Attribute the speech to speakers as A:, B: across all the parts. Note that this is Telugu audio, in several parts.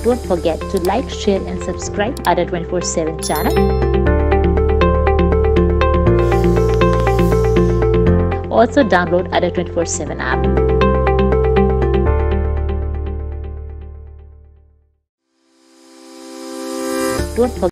A: Don't forget to like, share, and subscribe Ada 24 7 channel. Also, download Ada 24 7 app. Don't forget.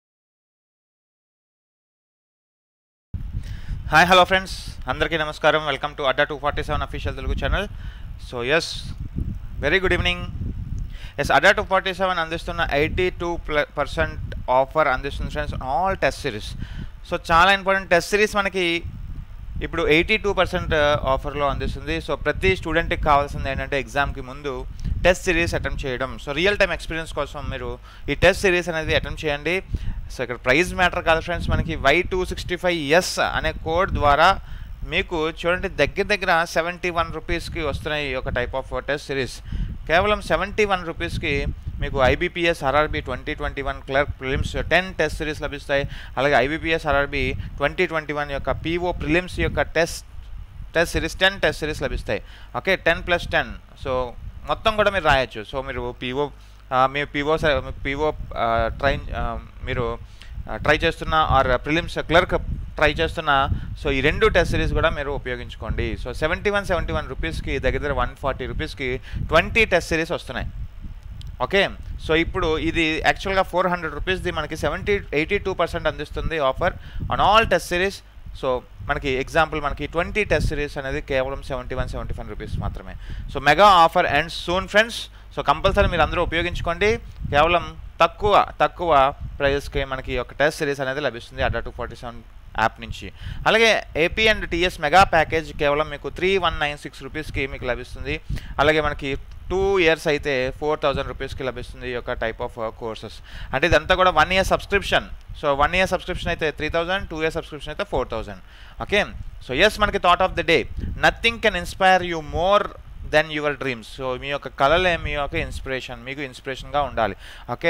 B: Hi hello friends అందరికీ నమస్కారం welcome to Adda two forty seven official Telugu channel so yes very good evening yes Adda two forty seven అందిస్తున్న ఎయిటీ టూ పర్సెంట్ ఆఫర్ అందిస్తుంది friends all test series so చాలా ఇంపార్టెంట్ టెస్ట్ సిరీస్ మనకి ఇప్పుడు ఎయిటీ టూ పర్సెంట్ ఆఫర్లో అందిస్తుంది సో ప్రతి స్టూడెంట్కి కావాల్సింది ఏంటంటే ఎగ్జామ్కి ముందు టెస్ట్ సిరీస్ అటెంప్ట్ చేయడం సో రియల్ టైం ఎక్స్పీరియన్స్ కోసం మీరు ఈ టెస్ట్ సిరీస్ అనేది అటెంప్ట్ చేయండి సో ఇక్కడ ప్రైజ్ మ్యాటర్ కాదు ఫ్రెండ్స్ మనకి Y two sixty five S అనే కోడ్ ద్వారా మీకు చూడండి దగ్గర దగ్గర సెవెంటీ వన్ రూపీస్కి వస్తున్నాయి ఈ ఒక టైప్ ఆఫ్ టెస్ట్ సిరీస్ కేవలం సెవెంటీ వన్ రూపీస్కి మీకు IBPS RRB twenty twenty one clerk prelims ten test series లభిస్తాయి అలాగే IBPS RRB twenty twenty one యొక్క పీఓ ప్రిలిమ్స్ యొక్క test test series ten test series లభిస్తాయి okay ten plus ten so మొత్తం కూడా మీరు రాయొచ్చు సో మీరు పీఓ మీ పీఓ పీఓ ట్రై మీరు ట్రై చేస్తున్న ఆర్ ప్రిలిమ్స్ క్లర్క్ ట్రై చేస్తున్న సో ఈ రెండు టెస్ట్ సిరీస్ కూడా మీరు ఉపయోగించుకోండి so seventy one seventy one రూపీస్కి దగ్గర దగ్గర వన్ ఫార్టీ రూపీస్కి ట్వంటీ టెస్ట్ సిరీస్ వస్తున్నాయి ఓకే సో ఇప్పుడు ఇది యాక్చువల్గా ఫోర్ హండ్రెడ్ రూపీస్ది మనకి సెవెంటీ ఎయిటీ టూ పర్సెంట్ అందిస్తుంది offer on all test series so మనకి ఎగ్జాంపుల్ మనకి ట్వంటీ టెస్ట్ సిరీస్ అనేది కేవలం seventy one seventy five rupees మాత్రమే so mega offer and soon friends so compulsory మీరు అందరూ ఉపయోగించుకోండి కేవలం తక్కువ తక్కువ ప్రైజెస్కి మనకి ఒక టెస్ట్ సిరీస్ అనేది లభిస్తుంది Adda two forty seven app నుంచి అలాగే AP and TS mega package కేవలం మీకు త్రీ వన్ నైన్ సిక్స్ రూపీస్కి మీకు లభిస్తుంది అలాగే మనకి టూ ఇయర్స్ అయితే ఫోర్ థౌజండ్ రూపీస్కి లభిస్తుంది ఈ యొక్క టైప్ ఆఫ్ కోర్సెస్ అంటే ఇదంతా కూడా one year subscription so one year subscription అయితే three thousand two year subscription అయితే four thousand okay so yes మనకి thought of the day nothing can inspire you more than your dreams so మీ యొక్క కళలే మీ యొక్క ఇన్స్పిరేషన్ మీకు ఇన్స్పిరేషన్గా ఉండాలి okay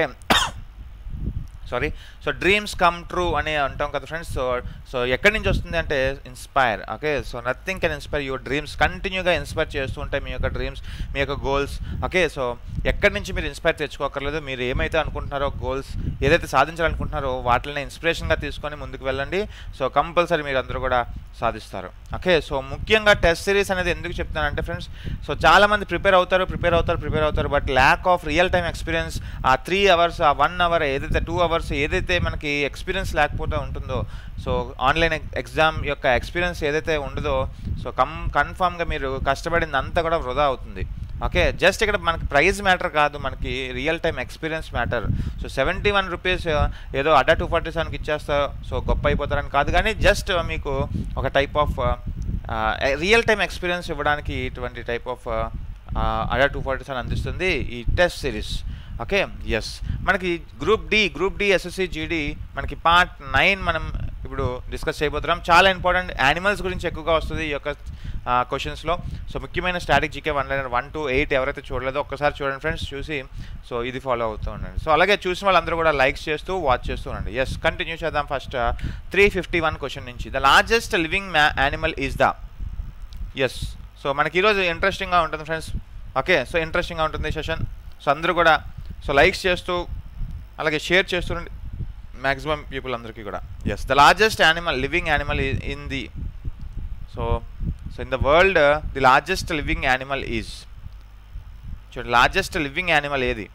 B: sorry so dreams come true అని అంటాం కదా ఫ్రెండ్స్ సో సో ఎక్కడి నుంచి వస్తుంది అంటే inspire okay so nothing can inspire your dreams కంటిన్యూగా ఇన్స్పైర్ చేస్తూ ఉంటాయి మీ యొక్క డ్రీమ్స్ మీ యొక్క గోల్స్ ఓకే సో ఎక్కడి నుంచి మీరు ఇన్స్పైర్ తెచ్చుకోకర్లేదు మీరు ఏమైతే అనుకుంటున్నారో గోల్స్ ఏదైతే సాధించాలనుకుంటున్నారో వాటిని ఇన్స్పిరేషన్గా తీసుకొని ముందుకు వెళ్ళండి సో కంపల్సరీ మీరు అందరూ కూడా సాధిస్తారు ఓకే సో ముఖ్యంగా టెస్ట్ సిరీస్ అనేది ఎందుకు చెప్తున్నానంటే ఫ్రెండ్స్ సో చాలామంది ప్రిపేర్ అవుతారు ప్రిపేర్ అవుతారు ప్రిపేర్ అవుతారు but lack of real time experience ఆ త్రీ అవర్స్ ఆ వన్ అవర్ ఏదైతే టూ అవర్స్ ఏదైతే మనకి ఎక్స్పీరియన్స్ లేకపోతే ఉంటుందో సో ఆన్లైన్ ఎగ్జామ్ యొక్క ఎక్స్పీరియన్స్ ఏదైతే ఉండదో సో కమ్ కన్ఫామ్గా మీరు కష్టపడింది అంతా కూడా వృధా అవుతుంది ఓకే జస్ట్ ఇక్కడ మనకి ప్రైస్ మ్యాటర్ కాదు మనకి real time experience matter so seventy one rupees ఏదో అడ్డా టూ ఫార్టీ సెవెన్కి ఇచ్చేస్తా సో గొప్ప అయిపోతారని కాదు కానీ జస్ట్ మీకు ఒక type of real time experience ఇవ్వడానికి ఇటువంటి type of Adda two forty seven అందిస్తుంది ఈ టెస్ట్ సిరీస్ ఓకే ఎస్ మనకి group D group D SSC GD మనకి పార్ట్ నైన్ మనం ఇప్పుడు డిస్కస్ చేయబోతున్నాం చాలా ఇంపార్టెంట్ యానిమల్స్ గురించి ఎక్కువగా వస్తుంది ఈ యొక్క క్వశ్చన్స్లో సో ముఖ్యమైన static GK one liner one to eight ఎవరైతే చూడలేదో ఒక్కసారి చూడండి ఫ్రెండ్స్ చూసి సో ఇది ఫాలో అవుతూ ఉండండి సో అలాగే చూసిన వాళ్ళందరూ కూడా లైక్స్ చేస్తూ వాచ్ చేస్తూ ఉండండి ఎస్ కంటిన్యూ చేద్దాం first three fifty one question నుంచి ద లార్జెస్ట్ లివింగ్ మ్యా animal is the yes so మనకి ఈరోజు ఇంట్రెస్టింగ్గా ఉంటుంది ఫ్రెండ్స్ ఓకే సో ఇంట్రెస్టింగ్గా ఉంటుంది సెషన్ సో అందరూ కూడా సో లైక్స్ చేస్తూ అలాగే షేర్ చేస్తుండండి మ్యాక్సిమం పీపుల్ అందరికీ కూడా yes the largest animal living animal in the so so in the world the largest living animal is చూడండి లార్జెస్ట్ లివింగ్ యానిమల్ ఏది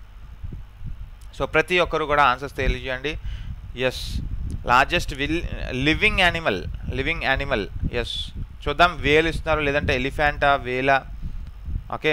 B: సో ప్రతి ఒక్కరు కూడా ఆన్సర్స్ తెలియజేయండి yes largest will living animal living animal yes చూద్దాం వేలు ఇస్తున్నారు లేదంటే ఎలిఫెంటా వేలా ఓకే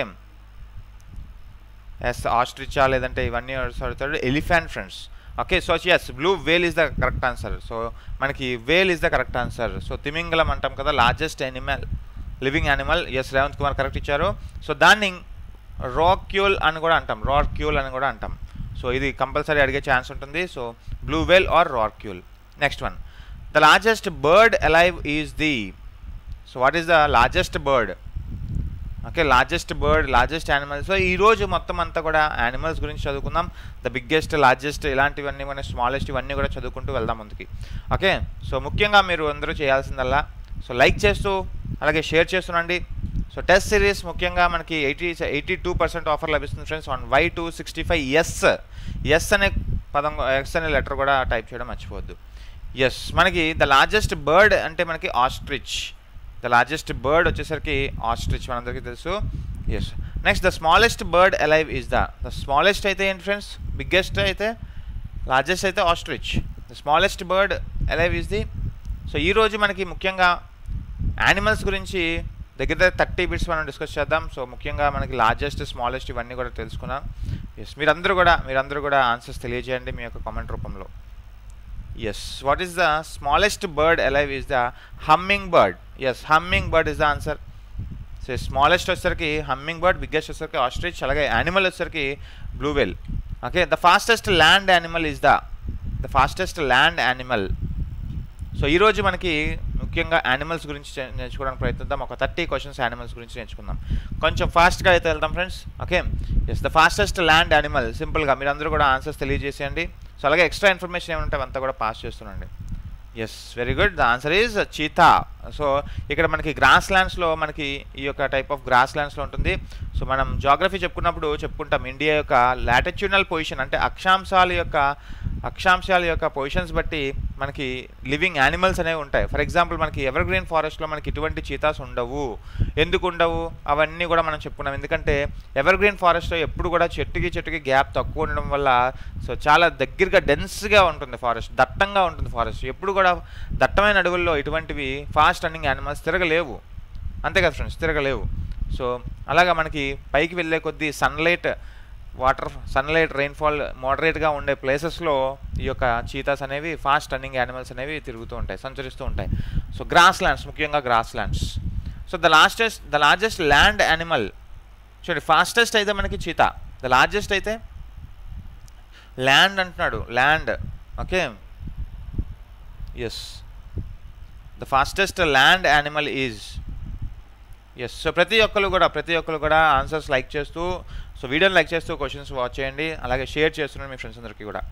B: ఎస్ ఆస్ట్రిచా లేదంటే ఇవన్నీ అడుగుతాడు elephant friends okay so yes blue whale is the correct answer so మనకి whale is the correct answer so తిమింగలం అంటాం కదా largest animal living animal yes Revanth Kumar correct ఇచ్చారు సో దాన్ని రాక్యూల్ అని కూడా అంటాం రాక్యూల్ అని కూడా అంటాం సో ఇది కంపల్సరీ అడిగే ఛాన్స్ ఉంటుంది సో బ్లూ వేల్ ఆర్ రాక్యూల్ next one the largest bird alive is the so what is the largest bird okay largest bird largest animal so ఈరోజు మొత్తం అంతా కూడా యానిమల్స్ గురించి చదువుకుందాం ద బిగ్గెస్ట్ లార్జెస్ట్ ఇలాంటివన్నీ మన స్మాలెస్ట్ ఇవన్నీ కూడా చదువుకుంటూ వెళ్దాం ముందుకి ఓకే సో ముఖ్యంగా మీరు అందరూ చేయాల్సిందల్లా సో లైక్ చేస్తూ అలాగే షేర్ చేస్తుండండి సో టెస్ట్ సిరీస్ ముఖ్యంగా మనకి eighty eighty two percent offer లభిస్తుంది friends on Y two sixty five yes yes అనే పదం ఎస్ అనే లెటర్ కూడా టైప్ చేయడం మర్చిపోవద్దు ఎస్ మనకి ద లార్జెస్ట్ బర్డ్ అంటే మనకి ఆస్ట్రిచ్ ద లార్జెస్ట్ బర్డ్ వచ్చేసరికి ఆస్ట్రిచ్ మనందరికీ తెలుసు yes next the smallest bird alive is the the smallest అయితే ఏంటి ఫ్రెండ్స్ బిగ్గెస్ట్ అయితే లార్జెస్ట్ అయితే ostrich the smallest bird alive is the so ఈరోజు మనకి ముఖ్యంగా యానిమల్స్ గురించి దగ్గర దగ్గర థర్టీ బిట్స్ మనం డిస్కస్ చేద్దాం సో ముఖ్యంగా మనకి లార్జెస్ట్ స్మాలెస్ట్ ఇవన్నీ కూడా తెలుసుకున్నాం ఎస్ మీరందరూ కూడా మీరందరూ కూడా ఆన్సర్స్ తెలియజేయండి మీ యొక్క కామెంట్ రూపంలో yes what is the smallest bird alive is the hummingbird yes hummingbird is the answer so smallest వచ్చేసరికి హమ్మింగ్ బర్డ్ బిగ్గెస్ట్ వచ్చేసరికి ఆస్ట్రిచ్ అలాగే యానిమల్ వచ్చేసరికి blue whale okay the fastest land animal is the the fastest land animal so ఈరోజు మనకి ముఖ్యంగా యానిమల్స్ గురించి చే- నేర్చుకోవడానికి ప్రయత్నిద్దాం ఒక థర్టీ క్వశ్చన్స్ యానిమల్స్ గురించి నేర్చుకుందాం కొంచెం ఫాస్ట్గా అయితే వెళ్దాం friends okay yes the fastest land animal సింపుల్గా మీరందరూ కూడా ఆన్సర్స్ తెలియజేసేయండి సో అలాగే ఎక్స్ట్రా ఇన్ఫర్మేషన్ ఏమంటే అవంతా కూడా పాస్ చేస్తుండండి yes very good the answer is cheetah so ఇక్కడ మనకి గ్రాస్ ల్యాండ్స్లో మనకి ఈ యొక్క టైప్ ఆఫ్ గ్రాస్ ల్యాండ్స్లో ఉంటుంది సో మనం జాగ్రఫీ చెప్పుకున్నప్పుడు చెప్పుకుంటాం ఇండియా యొక్క లాటిట్యూనల్ పొజిషన్ అంటే అక్షాంశాల యొక్క అక్షాంశాల యొక్క పొజిషన్స్ బట్టి మనకి లివింగ్ యానిమల్స్ అనేవి ఉంటాయి ఫర్ ఎగ్జాంపుల్ మనకి ఎవర్ గ్రీన్ ఫారెస్ట్లో మనకి ఇటువంటి చీతాస్ ఉండవు ఎందుకు ఉండవు అవన్నీ కూడా మనం చెప్పుకున్నాం ఎందుకంటే ఎవర్ గ్రీన్ ఫారెస్ట్లో ఎప్పుడు కూడా చెట్టుకి చెట్టుకి గ్యాప్ తక్కువ ఉండడం వల్ల సో చాలా దగ్గరగా డెన్స్గా ఉంటుంది ఫారెస్ట్ దట్టంగా ఉంటుంది ఫారెస్ట్ ఎప్పుడు కూడా దట్టమైన అడవుల్లో ఇటువంటివి ఫాస్ట్ రన్నింగ్ యానిమల్స్ తిరగలేవు అంతే కదా ఫ్రెండ్స్ తిరగలేవు సో అలాగా మనకి పైకి వెళ్ళే కొద్దీ సన్లైట్ వాటర్ సన్లైట్ రెయిన్ఫాల్ మోడరేట్గా ఉండే ప్లేసెస్లో ఈ యొక్క చీతాస్ అనేవి ఫాస్ట్ రన్నింగ్ యానిమల్స్ అనేవి తిరుగుతూ ఉంటాయి సంచరిస్తూ ఉంటాయి సో గ్రాస్ ల్యాండ్స్ ముఖ్యంగా గ్రాస్ ల్యాండ్స్ సో ద లాస్టెస్ట్ ద లార్జెస్ట్ ల్యాండ్ యానిమల్ చూడండి ఫాస్టెస్ట్ అయితే మనకి చీతా ద లార్జెస్ట్ అయితే ల్యాండ్ అంటున్నాడు land okay yes the fastest land animal is yes so ప్రతి ఒక్కరు కూడా ప్రతి ఒక్కరు కూడా ఆన్సర్స్ లైక్ చేస్తూ సో వీడియోని లైక్ చేస్తూ క్వశ్చన్స్ వాచ్ చేయండి అలాగే షేర్ చేస్తున్నాను మీ ఫ్రెండ్స్ అందరికీ కూడా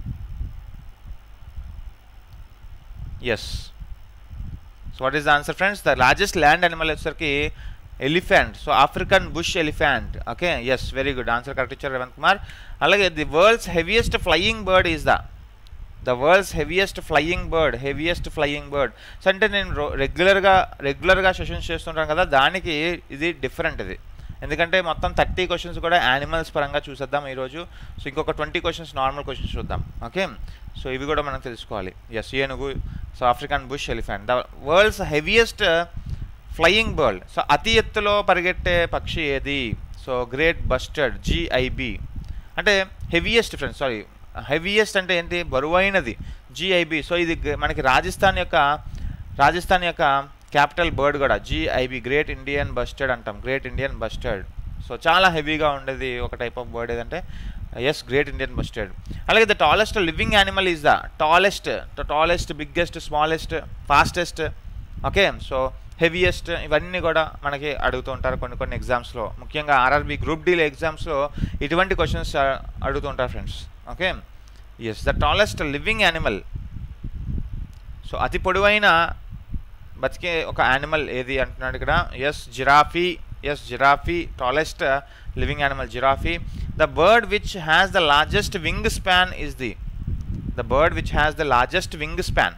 B: yes so what is the answer friends the largest land animal వచ్చేసరికి elephant so African bush elephant okay yes very good answer correct ఇచ్చారు రేవంత్ కుమార్ అలాగే the world's heaviest flying bird is the the world's heaviest flying bird heaviest flying bird so అంటే నేను రో రెగ్యులర్గా రెగ్యులర్గా సెషన్స్ చేస్తుంటాను కదా దానికి ఇది డిఫరెంట్ ఇది ఎందుకంటే మొత్తం థర్టీ క్వశ్చన్స్ కూడా యానిమల్స్ పరంగా చూసేద్దాం ఈరోజు సో ఇంకొక ట్వంటీ క్వశ్చన్స్ నార్మల్ క్వశ్చన్స్ చూద్దాం ఓకే సో ఇవి కూడా మనం తెలుసుకోవాలి ఎస్ ఏనుగు so African bush elephant the world's heaviest flying bird so అతి ఎత్తులో పరిగెట్టే పక్షి ఏది సో గ్రేట్ బస్టర్డ్ జిఐబి అంటే హెవియెస్ట్ ఫ్రెండ్స్ సారీ హెవియెస్ట్ అంటే ఏంటి బరువైనది జిఐబి సో ఇది గ- మనకి రాజస్థాన్ యొక్క రాజస్థాన్ యొక్క క్యాపిటల్ బర్డ్ కూడా జిఐబి గ్రేట్ ఇండియన్ బస్టర్డ్ అంటాం గ్రేట్ ఇండియన్ బస్టర్డ్ సో చాలా హెవీగా ఉండేది ఒక టైప్ ఆఫ్ బర్డ్ ఏదంటే ఎస్ గ్రేట్ ఇండియన్ బస్టర్డ్ అలాగే the tallest living animal is the tallest the tallest biggest smallest fastest okay so heaviest ఇవన్నీ కూడా మనకి అడుగుతూ ఉంటారు కొన్ని కొన్ని ఎగ్జామ్స్లో ముఖ్యంగా ఆర్ఆర్బి గ్రూప్ డీల్ ఎగ్జామ్స్లో ఇటువంటి క్వశ్చన్స్ అడుగుతూ ఉంటారు friends okay yes the tallest living animal so అతి పొడవైన బతికే ఒక యానిమల్ ఏది అంటున్నాడు ఇక్కడ yes giraffe yes giraffe tallest living animal giraffe the bird which has the largest wingspan is the the bird which has the largest wingspan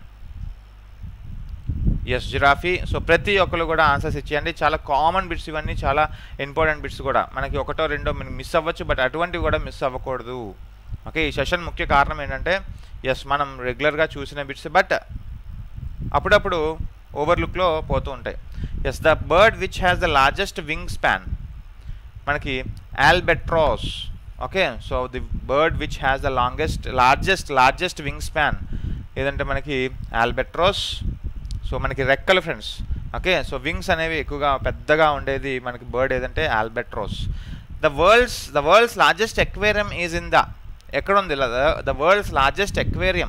B: yes giraffe so ప్రతి ఒక్కరు కూడా ఆన్సర్స్ ఇచ్చేయండి చాలా కామన్ బిట్స్ ఇవన్నీ చాలా ఇంపార్టెంట్ బిట్స్ కూడా మనకి ఒకటో రెండో మిస్ అవ్వచ్చు బట్ అటువంటివి కూడా మిస్ అవ్వకూడదు ఓకే ఈ సెషన్ ముఖ్య కారణం ఏంటంటే ఎస్ మనం రెగ్యులర్గా చూసిన బిట్స్ బట్ అప్పుడప్పుడు ఓవర్లుక్లో పోతూ ఉంటాయి yes the bird which has the largest wingspan మనకి albatross okay so the bird which has the longest largest largest wingspan ఏదంటే మనకి ఆల్బెట్రాస్ సో మనకి రెక్కలు ఫ్రెండ్స్ ఓకే సో వింగ్స్ అనేవి ఎక్కువగా పెద్దగా ఉండేది మనకి బర్డ్ ఏదంటే albatross the world's the world's largest aquarium is in the ఎక్కడ ఉంది the world's largest aquarium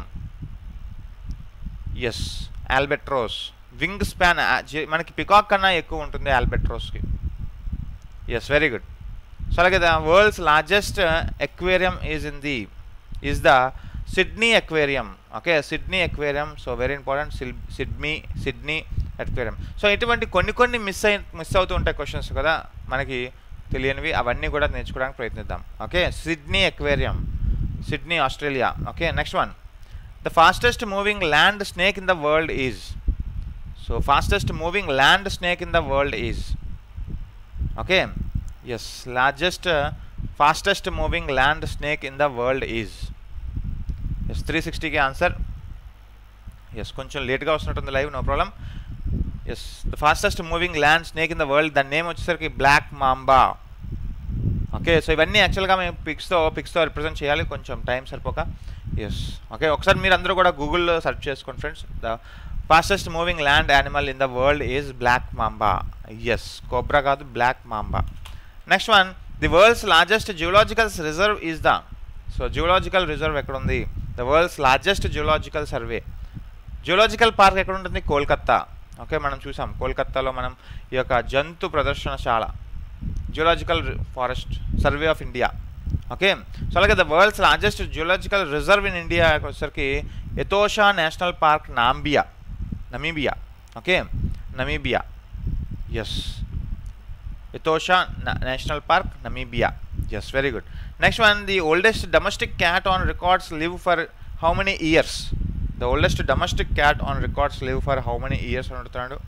B: yes albatross wingspan మనకి పికాక్ కన్నా ఎక్కువ ఉంటుంది ఆల్బెట్రోస్కి ఎస్ వెరీ గుడ్ సో అలాగే the world's largest aquarium is in the is the Sydney aquarium okay Sydney aquarium so very important Sydney Sydney aquarium so ఇటువంటి కొన్ని కొన్ని మిస్ అయి మిస్ అవుతూ ఉంటాయి క్వశ్చన్స్ కదా మనకి తెలియనివి అవన్నీ కూడా నేర్చుకోవడానికి ప్రయత్నిద్దాం okay Sydney aquarium Sydney Australia okay next one the fastest moving land snake in the world is so fastest moving land snake in the world is okay yes largest fastest moving land snake in the world is yes three సిక్స్టీకి ఆన్సర్ ఎస్ కొంచెం లేట్గా వస్తున్నట్టుంది live no problem yes the fastest moving land snake in the world దాని నేమ్ వచ్చేసరికి బ్లాక్ మాంబా ఓకే సో ఇవన్నీ యాక్చువల్గా మేము పిక్స్తో పిక్స్తో రిప్రజెంట్ చేయాలి కొంచెం టైం సరిపోక ఎస్ ఓకే ఒకసారి మీరు అందరూ కూడా గూగుల్లో సెర్చ్ చేసుకోండి friends the fastest moving land animal in the world is black mamba yes cobra కాదు black mamba next one the world's largest geological reserve is the so geological reserve ఎక్కడ ఉంది the world's largest geological survey geological park ఎక్కడ ఉంటుంది కోల్కత్తా ఓకే మనం చూసాం కోల్కత్తాలో మనం ఈ యొక్క జంతు ప్రదర్శనశాల geological forest survey of India okay so అలాగే the world's largest geological reserve in India వచ్చేసరికి Etosha national park Namibia Namibia okay Namibia yes Etosha national park Namibia yes very good next one the oldest domestic cat on records live for how many years the oldest domestic cat on records live for how many years అని అడుగుతున్నాడు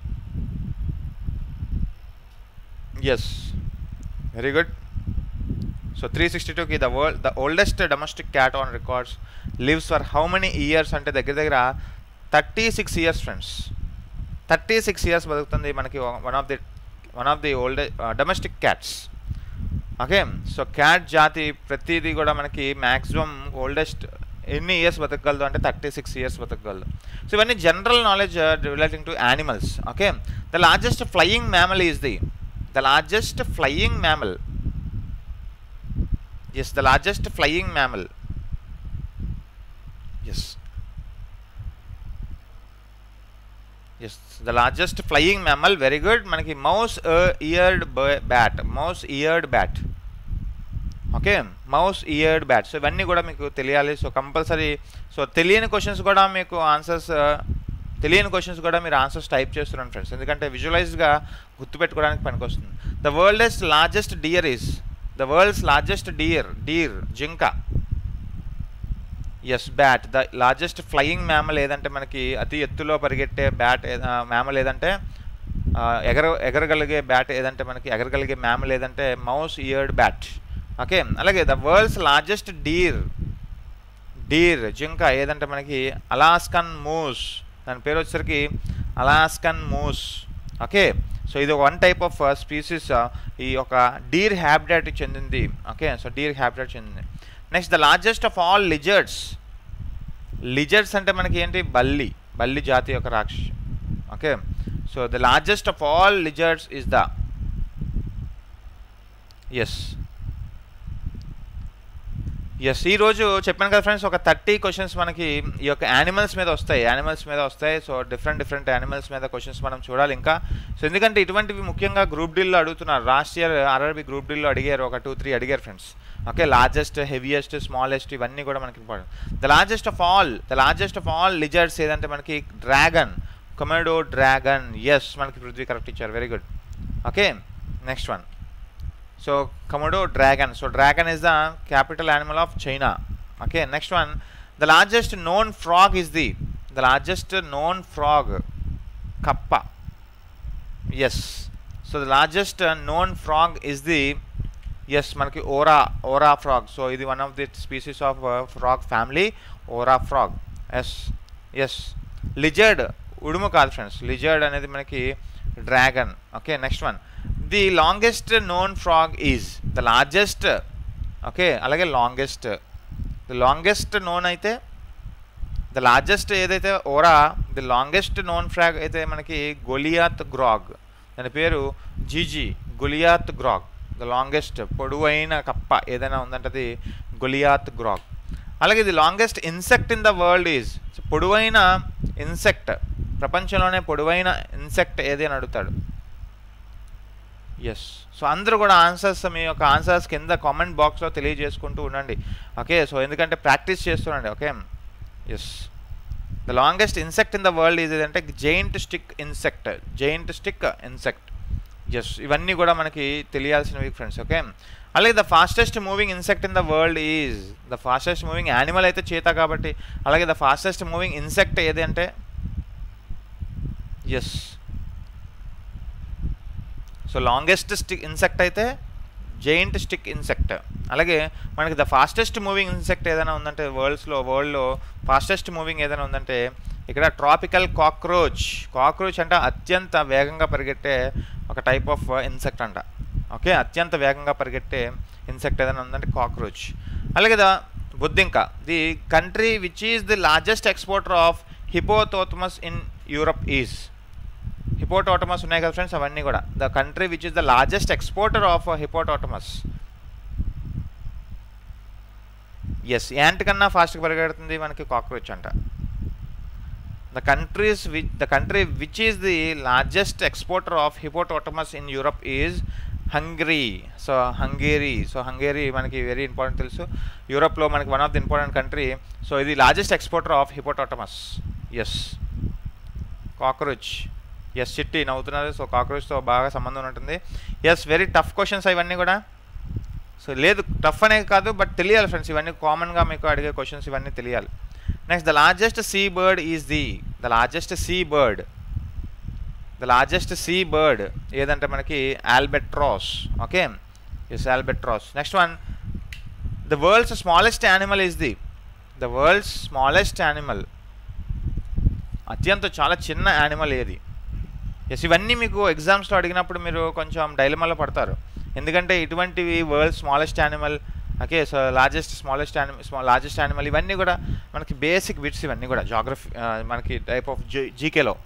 B: yes very good so three sixty టూకి the world the oldest domestic cat on records lives for how many years అంటే దగ్గర దగ్గర thirty six years friends thirty six years బతుకుతుంది మనకి one of the one of the old domestic cats okay so cat జాతి ప్రతిదీ కూడా మనకి మ్యాక్సిమం ఓల్డెస్ట్ ఎన్ని ఇయర్స్ బతకగలదు అంటే థర్టీ సిక్స్ ఇయర్స్ బతకగలదు సో ఇవన్నీ general knowledge relating to animals okay the largest flying mammal is the the largest flying mammal yes the largest flying mammal yes yes the largest flying mammal very good మనకి mouse eared bat mouse eared bat okay mouse eared bat so ఇవన్నీ కూడా మీకు తెలియాలి సో కంపల్సరీ సో తెలియని క్వశ్చన్స్ కూడా మీకు ఆన్సర్స్ తెలియని క్వశ్చన్స్ కూడా మీరు ఆన్సర్స్ టైప్ చేస్తున్నాను ఫ్రెండ్స్ ఎందుకంటే విజువలైజ్గా గుర్తుపెట్టుకోవడానికి పనికొస్తుంది the world's largest deer is the world's largest deer deer జింక yes bat the largest flying mammal ఏదంటే మనకి అతి ఎత్తులో పరిగెట్టే బ్యాట్ మ్యామల్ ఏదంటే ఎగర ఎగరగలిగే బ్యాట్ ఏదంటే మనకి ఎగరగలిగే మ్యామల్ ఏదంటే మౌస్ ఇయర్డ్ బ్యాట్ ఓకే అలాగే the world's largest deer deer జింక ఏదంటే మనకి అలాస్కన్ మూస్ దాని పేరు వచ్చేసరికి అలాస్కన్ మూస్ ఓకే సో ఇది వన్ టైప్ ఆఫ్ స్పీసీస్ ఈ యొక్క డీర్ హ్యాబిటాట్ చెందింది ఓకే సో డీర్ హ్యాబిటాట్ చెందింది next the largest of all lizards lizards అంటే మనకి ఏంటి బల్లి బల్లి జాతి యొక్క రాక్షసి okay so the largest of all lizards is the yes yes ఈరోజు చెప్పాను కదా ఫ్రెండ్స్ ఒక థర్టీ క్వశ్చన్స్ మనకి ఈ యొక్క యానిమల్స్ మీద వస్తాయి యానిమల్స్ మీద వస్తాయి సో డిఫరెంట్ డిఫరెంట్ యానిమల్స్ మీద క్వశ్చన్స్ మనం చూడాలి ఇంకా సో ఎందుకంటే ఇటువంటివి ముఖ్యంగా గ్రూప్ డీల్లో అడుగుతున్నారు లాస్ట్ ఇయర్ ఆర్ఆర్బి గ్రూప్ డీల్లో అడిగారు ఒక టూ త్రీ అడిగారు friends okay largest heaviest smallest ఇవన్నీ కూడా మనకి important the largest of all the largest of all lizards ఏదంటే మనకి డ్రాగన్ కొమెడో డ్రాగన్ ఎస్ మనకి పృథ్వీ కరెక్ట్ ఇచ్చారు very good okay next one so Komodo dragon so dragon is the capital animal of China okay next one the largest known frog is the the largest known frog కప్ప yes so the largest known frog is the yes మనకి ఓరా ఓరా ఫ్రాగ్ సో ఇది one of the species of frog family ఓరా ఫ్రాగ్ ఎస్ ఎస్ లిజర్డ్ ఉడుము కాదు ఫ్రెండ్స్ లిజర్డ్ అనేది మనకి dragon okay next one the longest known frog is the largest okay అలాగే లాంగెస్ట్ ది లాంగెస్ట్ నోన్ అయితే ద లార్జెస్ట్ ఏదైతే ఓరా ది లాంగెస్ట్ నోన్ ఫ్రాగ్ అయితే మనకి గొలియాత్ గ్రాగ్ దాని పేరు జీజీ గొలియాత్ గ్రాగ్ ద లాంగెస్ట్ పొడవైన కప్ప ఏదైనా ఉందంటే అది గొలియాత్ గ్రాగ్ అలాగే the longest insect in the world is పొడవైన ఇన్సెక్ట్ ప్రపంచంలోనే పొడవైన ఇన్సెక్ట్ ఏది అని అడుగుతాడు ఎస్ సో అందరూ కూడా ఆన్సర్స్ మీ యొక్క ఆన్సర్స్ కింద కామెంట్ బాక్స్లో తెలియజేసుకుంటూ ఉండండి ఓకే సో ఎందుకంటే ప్రాక్టీస్ చేస్తుండండి okay yes the longest insect in the world is అంటే giant stick insect giant stick insect yes ఇవన్నీ కూడా మనకి తెలియాల్సినవి ఫ్రెండ్స్ ఓకే అలాగే the fastest moving insect in the world is the fastest moving animal అయితే చీత కాబట్టి అలాగే ద ఫాస్టెస్ట్ మూవింగ్ ఇన్సెక్ట్ ఏది అంటే yes so longest stick insect అయితే జైంట్ స్టిక్ ఇన్సెక్ట్ అలాగే మనకి ద ఫాస్టెస్ట్ మూవింగ్ ఇన్సెక్ట్ ఏదైనా ఉందంటే వరల్డ్స్లో వరల్డ్లో ఫాస్టెస్ట్ మూవింగ్ ఏదైనా ఉందంటే ఇక్కడ ట్రాపికల్ కాక్రోచ్ కాక్రోచ్ అంటే అత్యంత వేగంగా పరిగెట్టే ఒక టైప్ ఆఫ్ ఇన్సెక్ట్ అంట ఓకే అత్యంత వేగంగా పరిగెట్టే ఇన్సెక్ట్ ఏదైనా ఉందంటే కాక్రోచ్ అలాగే ద బుద్ధింక the country which is the largest exporter of hippopotamus in Europe is hippopotamus ఉన్నాయి కదా ఫ్రెండ్స్ అవన్నీ కూడా the country which is the largest exporter of hippopotamus yes ant కన్నా ఫాస్ట్గా పరిగెడుతుంది మనకి కాక్రోచ్ అంట the countries which the country which is the largest exporter of hippopotamus in Europe is Hungary so Hungary so Hungary మనకి వెరీ ఇంపార్టెంట్ తెలుసు యూరప్లో మనకి one of the important country so ఇది largest exporter of hippopotamus yes cockroach yes Chitti నవ్వుతున్నారు సో కాక్రోచ్తో బాగా సంబంధం ఉంటుంది ఎస్ వెరీ టఫ్ క్వశ్చన్స్ ఇవన్నీ కూడా సో లేదు టఫ్ అనేది కాదు బట్ తెలియాలి ఫ్రెండ్స్ ఇవన్నీ కామన్గా మీకు అడిగే క్వశ్చన్స్ ఇవన్నీ తెలియాలి next the largest sea bird is the the largest sea bird the largest sea bird ఏదంటే మనకి albatross okay yes albatross next one the world's smallest animal is the the world's smallest animal అత్యంత చాలా చిన్న యానిమల్ ఏది ఎస్ ఇవన్నీ మీకు ఎగ్జామ్స్లో అడిగినప్పుడు మీరు కొంచెం డైలమాలో పడతారు ఎందుకంటే ఇటువంటివి world smallest animal okay so largest smallest animal స్మా లార్జెస్ట్ యానిమల్ ఇవన్నీ కూడా మనకి బేసిక్ బిట్స్ ఇవన్నీ కూడా జాగ్రఫీ మనకి టైప్ ఆఫ్ జీ జీకేలో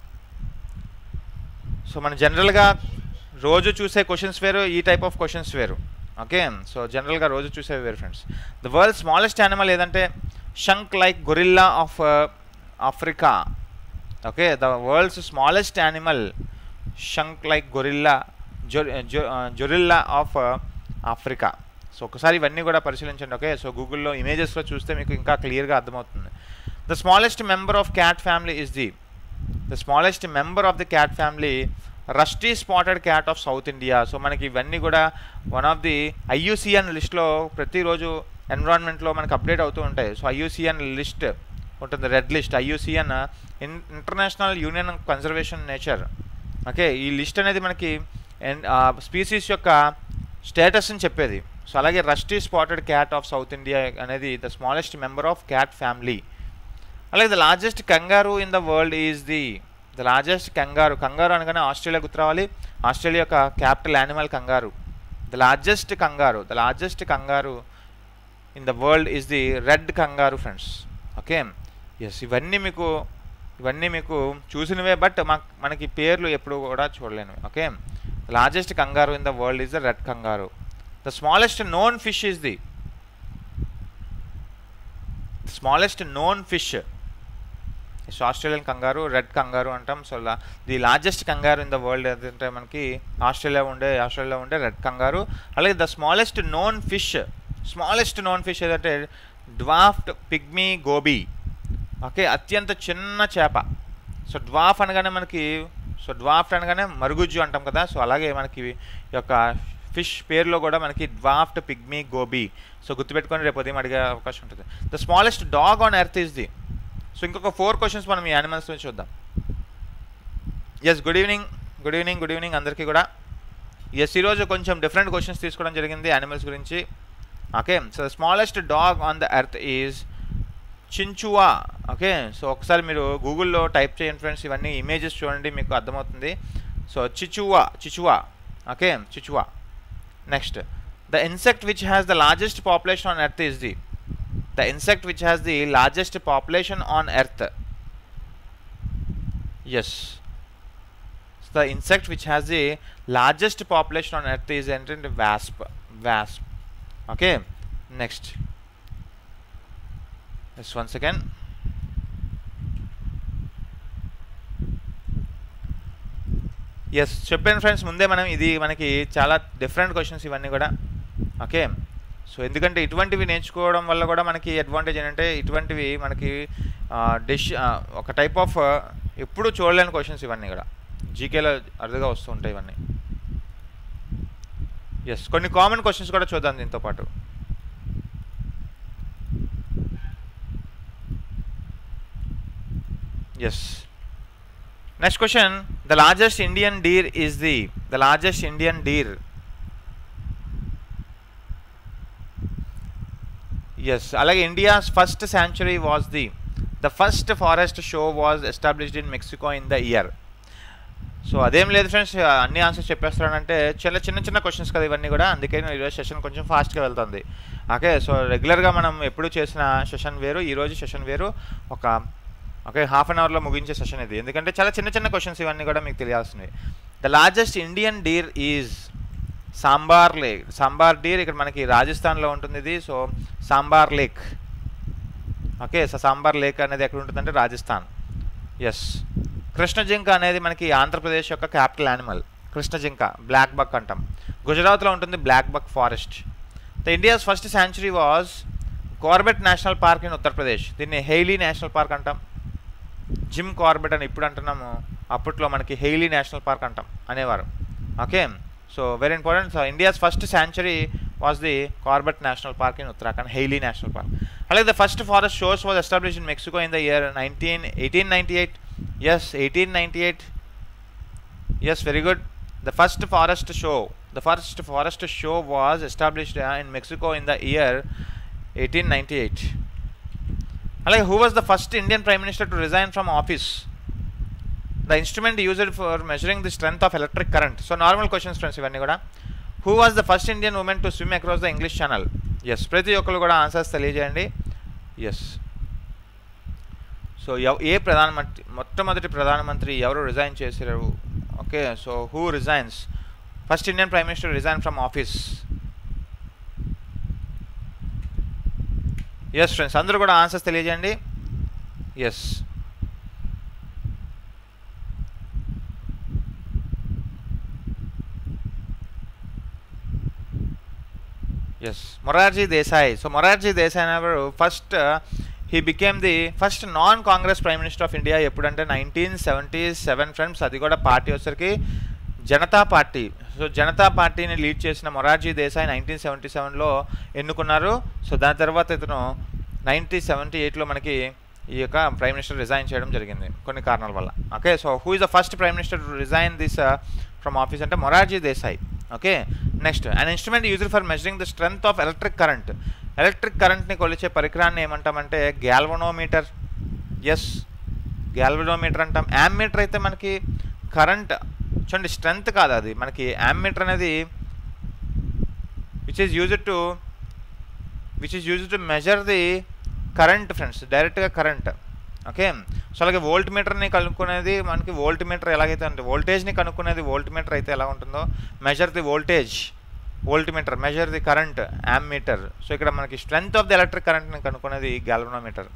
B: సో మన జనరల్గా రోజు చూసే క్వశ్చన్స్ వేరు ఈ టైప్ ఆఫ్ క్వశ్చన్స్ వేరు ఓకే సో జనరల్గా రోజు చూసేవి వేరు friends the world smallest animal ఏదంటే shank like gorilla of Africa okay the world's smallest animal shank like gorilla zorilla of Africa so ఒకసారి ఇవన్నీ కూడా పరిశీలించండి ఓకే సో గూగుల్లో ఇమేజెస్లో చూస్తే మీకు ఇంకా క్లియర్గా అర్థమవుతుంది the smallest member of cat family is the the smallest member of the cat family rusty spotted cat of south India so మనకి ఇవన్నీ కూడా వన్ ఆఫ్ ది ఐయుసిఎన్ లిస్ట్లో ప్రతిరోజు ఎన్విరాన్మెంట్లో మనకి అప్డేట్ అవుతూ ఉంటాయి సో ఐయుసిఎన్ లిస్ట్ ఉంటుంది red list IUCN in international union conservation nature okay ఈ లిస్ట్ అనేది మనకి స్పీసీస్ యొక్క స్టేటస్ని చెప్పేది సో అలాగే rusty spotted cat of south India అనేది the smallest member of cat family అలాగే the largest kangaroo in the world is the the largest kangaroo kangaroo అనగానే ఆస్ట్రేలియా గుర్తు రావాలి ఆస్ట్రేలియా యొక్క capital animal kangaroo the largest kangaroo the largest kangaroo in the world is the red kangaroo friends okay yes ఇవన్నీ మీకు ఇవన్నీ మీకు చూసినవే బట్ మా మనకి పేర్లు ఎప్పుడు కూడా చూడలేను okay largest kangaroo in the world is the red kangaroo the smallest known fish is the smallest known fish so Australian kangaroo red kangaroo అంటాం so the largest kangaroo in the world ఏంటంటే మనకి ఆస్ట్రేలియా ఉండే ఆస్ట్రేలియా ఉండే రెడ్ కంగారు అలాగే the smallest known fish smallest known fish ఏదంటే డ్వాఫ్ట్ పిగ్మీ గోబీ ఓకే అత్యంత చిన్న చేప సో డ్వాఫ్ అనగానే మనకి సో డ్వాఫ్ట్ అనగానే మరుగుజ్జు అంటాం కదా సో అలాగే మనకి ఈ యొక్క ఫిష్ పేరులో కూడా మనకి డ్వాఫ్ట్ పిగ్మీ గోబీ సో గుర్తుపెట్టుకొని రేపు ఉదయం అడిగే అవకాశం ఉంటుంది the smallest dog on earth is the so ఇంకొక ఫోర్ క్వశ్చన్స్ మనం ఈ యానిమల్స్ నుంచి చూద్దాం yes good evening good evening good evening అందరికీ కూడా ఎస్ ఈరోజు కొంచెం డిఫరెంట్ క్వశ్చన్స్ తీసుకోవడం జరిగింది యానిమల్స్ గురించి okay so smallest dog on the earth is చించువా ఓకే సో ఒకసారి మీరు గూగుల్లో టైప్ చేయండి ఫ్రెండ్స్ ఇవన్నీ ఇమేజెస్ చూడండి మీకు అర్థమవుతుంది so chihuahua chihuahua okay chihuahua next the insect which has the largest population on earth is the the insect which has the largest population on earth yes the insect which has the largest population on earth is ఏంటంటే wasp wasp okay next yes one second yes చెప్పాను ఫ్రెండ్స్ ముందే మనం ఇది మనకి చాలా డిఫరెంట్ క్వశ్చన్స్ ఇవన్నీ కూడా ఓకే సో ఎందుకంటే ఇటువంటివి నేర్చుకోవడం వల్ల కూడా మనకి అడ్వాంటేజ్ ఏంటంటే ఇటువంటివి మనకి డిష్ ఒక టైప్ ఆఫ్ ఎప్పుడు చూడలేని క్వశ్చన్స్ ఇవన్నీ కూడా జీకేలో అరుదుగా వస్తూ ఉంటాయి ఇవన్నీ ఎస్ కొన్ని కామన్ క్వశ్చన్స్ కూడా చూద్దాం దీంతో పాటు yes next question the largest Indian deer is the the largest Indian deer yes అలాగే India's first sanctuary was the the first forest show was established in Mexico in the year so అదేం లేదు ఫ్రెండ్స్ అన్ని ఆన్సర్స్ చెప్పేస్తానంటే చాలా చిన్న చిన్న క్వశ్చన్స్ కదా ఇవన్నీ కూడా అందుకే నేను ఈరోజు సెషన్ కొంచెం ఫాస్ట్గా వెళ్తుంది ఓకే సో రెగ్యులర్గా మనం ఎప్పుడు చేసిన సెషన్ వేరు ఈరోజు సెషన్ వేరు ఒక ఓకే హాఫ్ అన్ అవర్లో ముగించే సెషన్ ఇది ఎందుకంటే చాలా చిన్న చిన్న క్వశ్చన్స్ ఇవన్నీ కూడా మీకు తెలియాల్సినవి the largest Indian deer is Sambhar lake sambar deer ఇక్కడ మనకి రాజస్థాన్లో ఉంటుంది ఇది so Sambhar lake okay so Sambhar lake అనేది ఎక్కడ ఉంటుందంటే రాజస్థాన్ ఎస్ కృష్ణ జింక అనేది మనకి ఆంధ్రప్రదేశ్ యొక్క క్యాపిటల్ యానిమల్ కృష్ణ జింక బ్లాక్ బక్ అంటాం గుజరాత్లో ఉంటుంది black buck forest the India's first sanctuary was Corbett national park in Uttar Pradesh దీన్ని హెయిలీ నేషనల్ పార్క్ అంటాం జిమ్ కార్బెట్ అని ఇప్పుడు అంటున్నాము అప్పట్లో మనకి హెయిలీ నేషనల్ పార్క్ అంటాం అనేవారు okay so very important so India's first sanctuary was the Corbett national park in Uttarakhand Hailey national park అలాగే the first forest shows was establish in Mexico in the year nineteen eighteen ninety eight yes eighteen ninety eight yes very good the first forest show the first forest show was established in Mexico in the year eighteen ninety eight అలాగే who was the first Indian prime minister to resign from office the instrument used for measuring the strength of electric current so normal questions friends ఇవన్నీ కూడా who was the first Indian women to swim across the English channel yes ప్రతి ఒక్కరు కూడా ఆన్సర్స్ తెలియజేయండి ఎస్ సో ఎవ ఏ ప్రధానమంత్రి మొట్టమొదటి ప్రధానమంత్రి ఎవరు రిజైన్ చేశారు okay so who resigns first Indian prime minister resign from office yes friends అందరూ కూడా ఆన్సర్స్ తెలియజేయండి yes yes Morarji Desai so Morarji Desai అనేవారు first he became the first non Congress prime minister of India ఎప్పుడంటే నైన్టీన్ సెవెంటీ సెవెన్ ఫ్రెండ్స్ అది కూడా పార్టీ వచ్చరికి జనతా పార్టీ సో జనతా పార్టీని లీడ్ చేసిన మొరార్జీ దేశాయ్ నైన్టీన్ సెవెంటీ సెవెన్లో ఎన్నుకున్నారు సో దాని తర్వాత ఇతను నైన్టీన్ సెవెంటీ ఎయిట్లో మనకి ఈ యొక్క ప్రైమ్ మినిస్టర్ రిజైన్ చేయడం జరిగింది కొన్ని కారణాల వల్ల okay so who is the first prime minister to resign this from office అంటే Morarji Desai okay next an instrument used for measuring the strength of electric current electric కరెంట్ని కొలిచే పరికరాన్ని ఏమంటామంటే గ్యాల్వనోమీటర్ ఎస్ గ్యాల్వనోమీటర్ అంటాం యామ్మీటర్ అయితే మనకి కరెంట్ చూడండి స్ట్రెంగ్త్ కాదు అది మనకి యామ్మీటర్ అనేది which is used to which is used to measure the current friends డైరెక్ట్గా కరెంట్ ఓకే సో అలాగే వోల్ట్ మీటర్ని కనుక్కునేది మనకి వోల్ట్ మీటర్ ఎలాగైతే అంటే వోల్టేజ్ని కనుక్కునేది వోల్ట్ మీటర్ అయితే ఎలా ఉంటుందో measure the voltage volt meter measure the current am meter so ఇక్కడ మనకి స్ట్రెంగ్త్ ఆఫ్ ది ఎలక్ట్రిక్ కరెంట్ని కనుక్కునేది galvanometer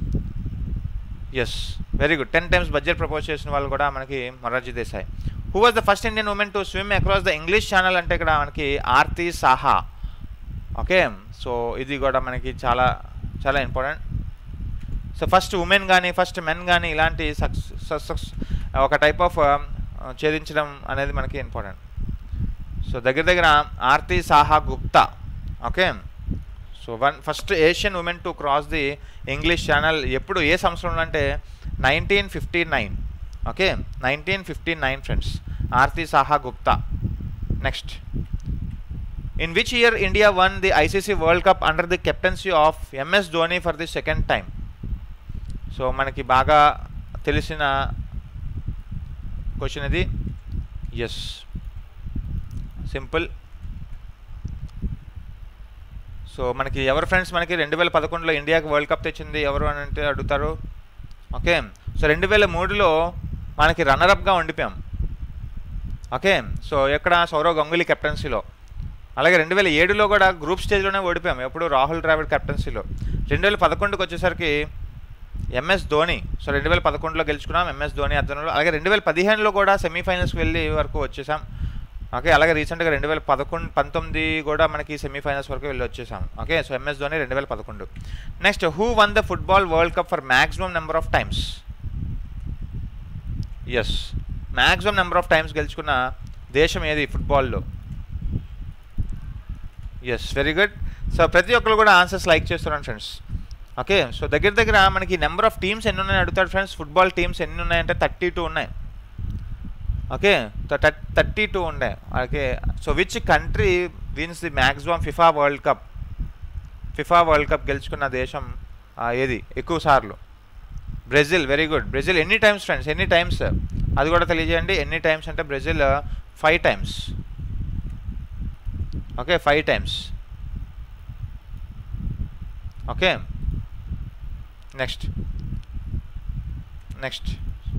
B: yes very good ten times budget propose చేసిన వాళ్ళు కూడా మనకి Morarji Desai who was the first Indian women to swim across the English channel అంటే ఇక్కడ మనకి ఆర్తి సాహా ఓకే సో ఇది కూడా మనకి చాలా చాలా ఇంపార్టెంట్ సో ఫస్ట్ ఉమెన్ కానీ ఫస్ట్ మెన్ కానీ ఇలాంటి సక్సెస్ ఒక టైప్ ఆఫ్ ఛేదించడం అనేది మనకి ఇంపార్టెంట్ సో దగ్గర దగ్గర Arati Saha Gupta okay so one first Asian women to cross the English channel ఎప్పుడు ఏ సంవత్సరంలో అంటే nineteen fifty nine okay nineteen fifty nine friends Arati Saha Gupta next in which year India won the ICC world cup under the captaincy of MS Dhoni for the second time so మనకి బాగా తెలిసిన క్వశ్చన్ ఇది ఎస్ సింపుల్ సో మనకి ఎవరు ఫ్రెండ్స్ మనకి రెండు వేల పదకొండులో ఇండియాకి వరల్డ్ కప్ తెచ్చింది ఎవరు అని అంటే అడుగుతారు ఓకే సో రెండు వేల మూడులో మనకి రన్నరప్గా ఉండిపోయాం ఓకే సో ఎక్కడ సౌరవ్ గంగూలీ కెప్టెన్సీలో అలాగే రెండు వేల ఏడులో కూడా గ్రూప్ స్టేజ్లోనే ఓడిపోయాం ఎప్పుడు రాహుల్ ద్రావిడ్ కెప్టెన్సీలో రెండు వేల పదకొండుకి వచ్చేసరికి ఎంఎస్ ధోని సో రెండు వేల పదకొండులో గెలుచుకున్నాం ఎంఎస్ ధోని అతను అలాగే రెండు వేల పదిహేనులో కూడా సెమీఫైనల్స్కి వెళ్ళి వరకు వచ్చేసాం ఓకే అలాగే రీసెంట్గా రెండు వేల పదకొండు పంతొమ్మిది కూడా మనకి సెమీఫైనల్స్ వరకు వెళ్ళి వచ్చేసాం ఓకే సో ఎంఎస్ ధోని రెండు వేల పదకొండు next who won the football world cup for maximum number of times yes maximum number of times గెలుచుకున్న దేశం ఏది ఫుట్బాల్లో ఎస్ వెరీ గుడ్ సో ప్రతి ఒక్కరు కూడా ఆన్సర్స్ లైక్ చేస్తున్నాను ఫ్రెండ్స్ ఓకే సో దగ్గర దగ్గర మనకి నెంబర్ ఆఫ్ టీమ్స్ ఎన్ని ఉన్నాయని అడుగుతాడు ఫ్రెండ్స్ ఫుట్బాల్ టీమ్స్ ఎన్ని ఉన్నాయంటే థర్టీ టూ ఉన్నాయి ఓకే థర్టీ టూ ఉన్నాయి okay so which country wins the maximum FIFA world cup FIFA world cup గెలుచుకున్న దేశం ఆ, ఏది ఎక్కువ సార్లు బ్రెజిల్ వెరీ గుడ్ బ్రెజిల్ ఎన్ని టైమ్స్ ఫ్రెండ్స్ ఎన్ని టైమ్స్ అది కూడా తెలియజేయండి ఎన్ని టైమ్స్ అంటే Brazil five times okay five times okay next next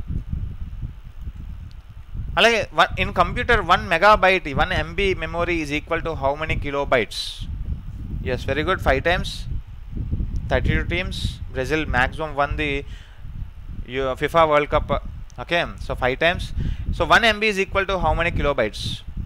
B: అలాగే one in computer one megabyte one MB memory is equal to how many kilo kilobytes yes very good five times thirty two teams Brazil maximum won the FIFA world cup okay so five times so one MB is equal to how many kilo kilobytes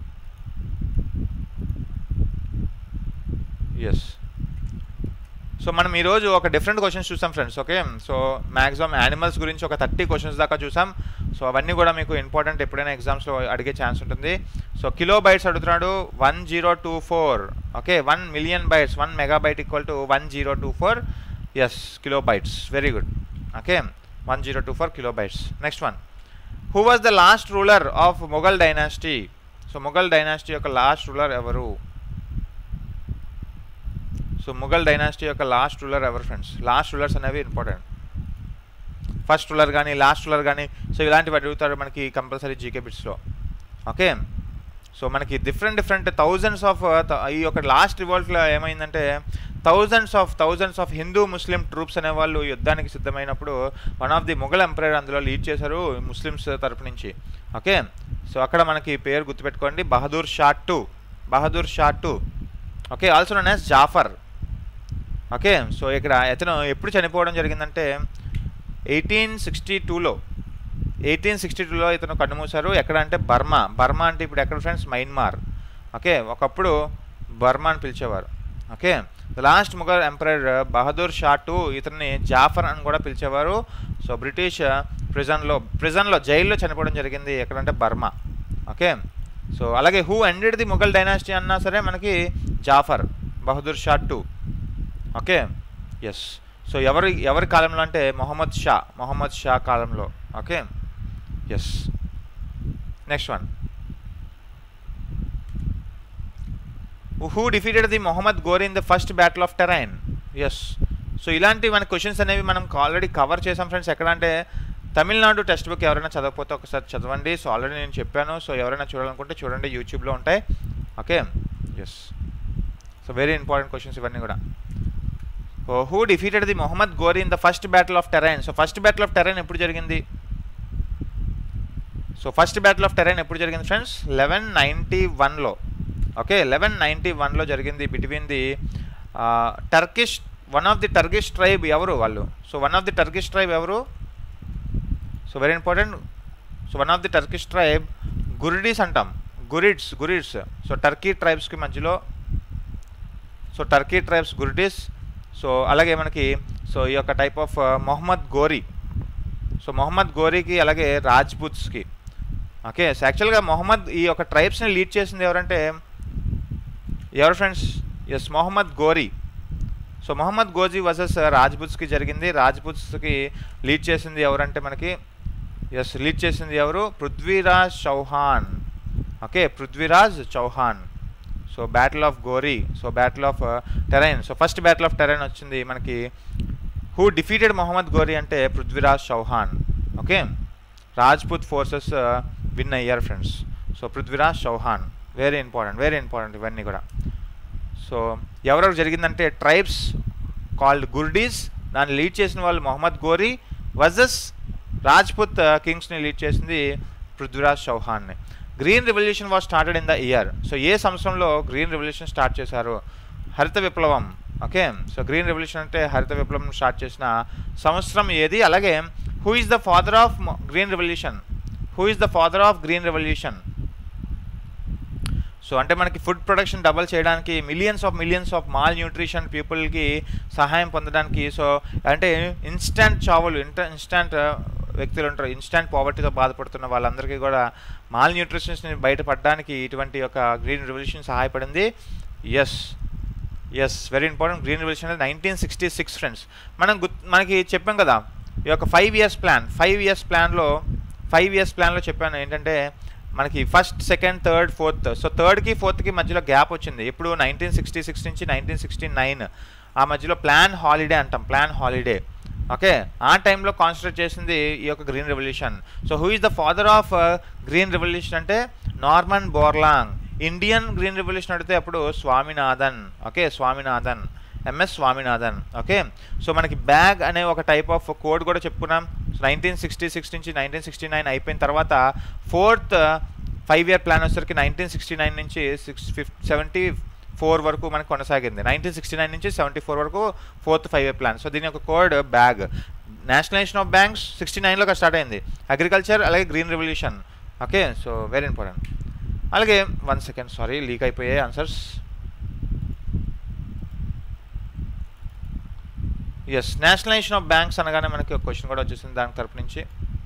B: yes so మనం ఈరోజు ఒక డిఫరెంట్ క్వశ్చన్స్ చూసాం friends okay so maximum animals గురించి ఒక థర్టీ క్వశ్చన్స్ దాకా చూసాం సో అవన్నీ కూడా మీకు ఇంపార్టెంట్ ఎప్పుడైనా ఎగ్జామ్స్లో అడిగే ఛాన్స్ ఉంటుంది సో కిలో బైట్స్ అడుగుతున్నాడు one zero two four okay one million bytes one megabyte equal to one zero two four yes kilo bytes very good okay one zero two four kilo bytes next one who was the last ruler of Mughal dynasty so Mughal dynasty యొక్క లాస్ట్ రూలర్ ఎవరు సో ముఘల్ డైనాసిటీ యొక్క లాస్ట్ రూలర్ ఎవరు ఫ్రెండ్స్ లాస్ట్ రూలర్స్ అనేవి ఇంపార్టెంట్ ఫస్ట్ రూలర్ కానీ లాస్ట్ రూలర్ కానీ సో ఇలాంటివి అడుగుతారు మనకి కంపల్సరీ జీకే బిట్స్లో ఓకే సో మనకి డిఫరెంట్ డిఫరెంట్ థౌజండ్స్ ఆఫ్ ఈ యొక్క లాస్ట్ రివోల్ట్లో ఏమైందంటే thousands of thousands of Hindu Muslim troops అనేవాళ్ళు యుద్ధానికి సిద్ధమైనప్పుడు one of the Mughal emperor అందులో లీడ్ చేశారు ముస్లిమ్స్ తరపు నుంచి ఓకే సో అక్కడ మనకి పేరు గుర్తుపెట్టుకోండి Bahadur Shah two Bahadur Shah two okay also known as Zafar okay so ఇక్కడ ఇతను ఎప్పుడు చనిపోవడం జరిగిందంటే ఎయిటీన్ సిక్స్టీ టూలో ఎయిటీన్ సిక్స్టీ టూలో ఇతను కన్నుమూశారు ఎక్కడ అంటే బర్మా బర్మా అంటే ఇప్పుడు ఎక్కడ ఫ్రెండ్స్ మయన్మార్ ఓకే ఒకప్పుడు బర్మా అని పిలిచేవారు okay last Mughal emperor Bahadur Shah two ఇతన్ని జాఫర్ అని కూడా పిలిచేవారు సో బ్రిటిష్ ప్రిజన్లో ప్రిజన్లో జైల్లో చనిపోవడం జరిగింది ఎక్కడంటే బర్మా ఓకే సో అలాగే who ended the Mughal dynasty అన్నా సరే మనకి Zafar Bahadur Shah two okay yes so ఎవరి ఎవరి కాలంలో అంటే మొహమ్మద్ షా మొహమ్మద్ షా కాలంలో okay yes next one who defeated the Mohammad Ghori in the first battle of Tarain yes so ఇలాంటి మన క్వశ్చన్స్ అనేవి మనం ఆల్రెడీ కవర్ చేసాం ఫ్రెండ్స్ ఎక్కడ అంటే తమిళనాడు టెక్స్ట్ బుక్ ఎవరైనా చదవకపోతే ఒకసారి చదవండి సో ఆల్రెడీ నేను చెప్పాను సో ఎవరైనా చూడాలనుకుంటే చూడండి యూట్యూబ్లో ఉంటాయి okay yes so very important questions ఇవన్నీ కూడా who defeated the Mohammad Ghori in the first battle of Tarain so first battle of Tarain ఎప్పుడు జరిగింది so first battle of Tarain ఎప్పుడు జరిగింది ఫ్రెండ్స్ లెవెన్ నైంటీ వన్లో ఓకే లెవెన్ నైంటీ వన్లో జరిగింది between the Turkish one of the Turkish tribe ఎవరు వాళ్ళు so one of the Turkish tribe ఎవరు so very important so one of the Turkish tribe Ghurids అంటాం గురిడ్స్ గురిడ్స్ సో టర్కీ ట్రైబ్స్కి మధ్యలో so Turkey tribes Ghurids so అలాగే మనకి సో ఈ యొక్క type of Mohammad Ghori so Mohammad గోరీకి అలాగే రాజ్పుత్స్కి ఓకే సో యాక్చువల్గా మొహమ్మద్ ఈ యొక్క ట్రైబ్స్ని లీడ్ చేసింది ఎవరంటే ఎవరు friends yes Mohammad Ghori so Mohammad గోజీ వర్సెస్ రాజ్పుత్స్కి జరిగింది రాజ్పుత్స్కి లీడ్ చేసింది ఎవరంటే మనకి ఎస్ లీడ్ చేసింది ఎవరు Prithviraj Chauhan okay Prithviraj Chauhan so battle of Ghori so battle of Tarain so first battle of Tarain వచ్చింది మనకి హూ డిఫీటెడ్ మొహమ్మద్ గోరీ అంటే Prithviraj Chauhan okay Rajput forces win అయ్యారు friends so Prithviraj Chauhan very important very important ఇవన్నీ కూడా సో ఎవరెవరు జరిగిందంటే ట్రైబ్స్ కాల్డ్ గుర్డీస్ దాన్ని లీడ్ చేసిన వాళ్ళు మొహమ్మద్ గోరీ వర్సెస్ రాజ్పుత్ కింగ్స్ని లీడ్ చేసింది పృథ్వీరాజ్ చౌహాన్ని green revolution was started in the year so ఏ సంవత్సరంలో గ్రీన్ రెవల్యూషన్ స్టార్ట్ చేశారు హరిత విప్లవం ఓకే సో గ్రీన్ రెవల్యూషన్ అంటే హరిత విప్లవం స్టార్ట్ చేసిన సంవత్సరం ఏది అలాగే who is the father of green revolution who is the father of green revolution so అంటే మనకి ఫుడ్ ప్రొడక్షన్ డబల్ చేయడానికి millions of millions of malnutrition పీపుల్కి సహాయం పొందడానికి సో అంటే ఇన్స్టంట్ చావులు ఇంట ఇన్స్టంట్ వ్యక్తులు ఉంటారు ఇన్స్టంట్ పావర్టీతో బాధపడుతున్న వాళ్ళందరికీ కూడా మాల్ న్యూట్రిషన్స్ని బయటపడడానికి ఇటువంటి ఒక గ్రీన్ రెవల్యూషన్ సహాయపడింది yes yes very important green revolution అనేది నైన్టీన్ సిక్స్టీ సిక్స్ ఫ్రెండ్స్ మనం గుర్తు మనకి చెప్పాం కదా ఈ యొక్క five years plan five years ప్లాన్లో ఫైవ్ ఇయర్స్ ప్లాన్లో చెప్పాను ఏంటంటే మనకి first second third fourth so థర్డ్కి ఫోర్త్కి మధ్యలో గ్యాప్ వచ్చింది ఇప్పుడు నైన్టీన్ సిక్స్టీ సిక్స్ నుంచి నైన్టీన్ సిక్స్టీ నైన్ ఆ మధ్యలో ప్లాన్ హాలిడే అంటాం ప్లాన్ హాలిడే ఓకే ఆ టైంలో కాన్సన్ట్రేట్ చేసింది ఈ యొక్క green revolution so who is the father of green revolution అంటే Norman Borlaug Indian green revolution అడిగితే అప్పుడు Swaminathan okay Swaminathan MS Swaminathan okay so మనకి బ్యాగ్ అనే ఒక టైప్ ఆఫ్ కోడ్ కూడా చెప్పుకున్నాం నైన్టీన్ సిక్స్టీ సిక్స్ నుంచి నైన్టీన్ సిక్స్టీ నైన్ అయిపోయిన తర్వాత ఫోర్త్ ఫైవ్ ఇయర్ ప్లాన్ వచ్చేసరికి నైన్టీన్ సిక్స్టీ నైన్ నుంచి సిక్స్ ఫిఫ్ సెవెంటీ ఫోర్ వరకు మనకు కొనసాగింది నైన్టీన్ సిక్స్టీ నైన్ నుంచి సెవెంటీ ఫోర్ వరకు fourth five year plan so దీని యొక్క code bag nationalization of banks sixty నైన్లో స్టార్ట్ అయింది అగ్రికల్చర్ అలాగే green revolution okay so very important అలాగే వన్ సెకండ్ సారీ లీక్ అయిపోయాయి answers yes nationalization of banks అనగానే మనకి ఒక క్వశ్చన్ కూడా వచ్చేసింది దాని తరపు నుంచి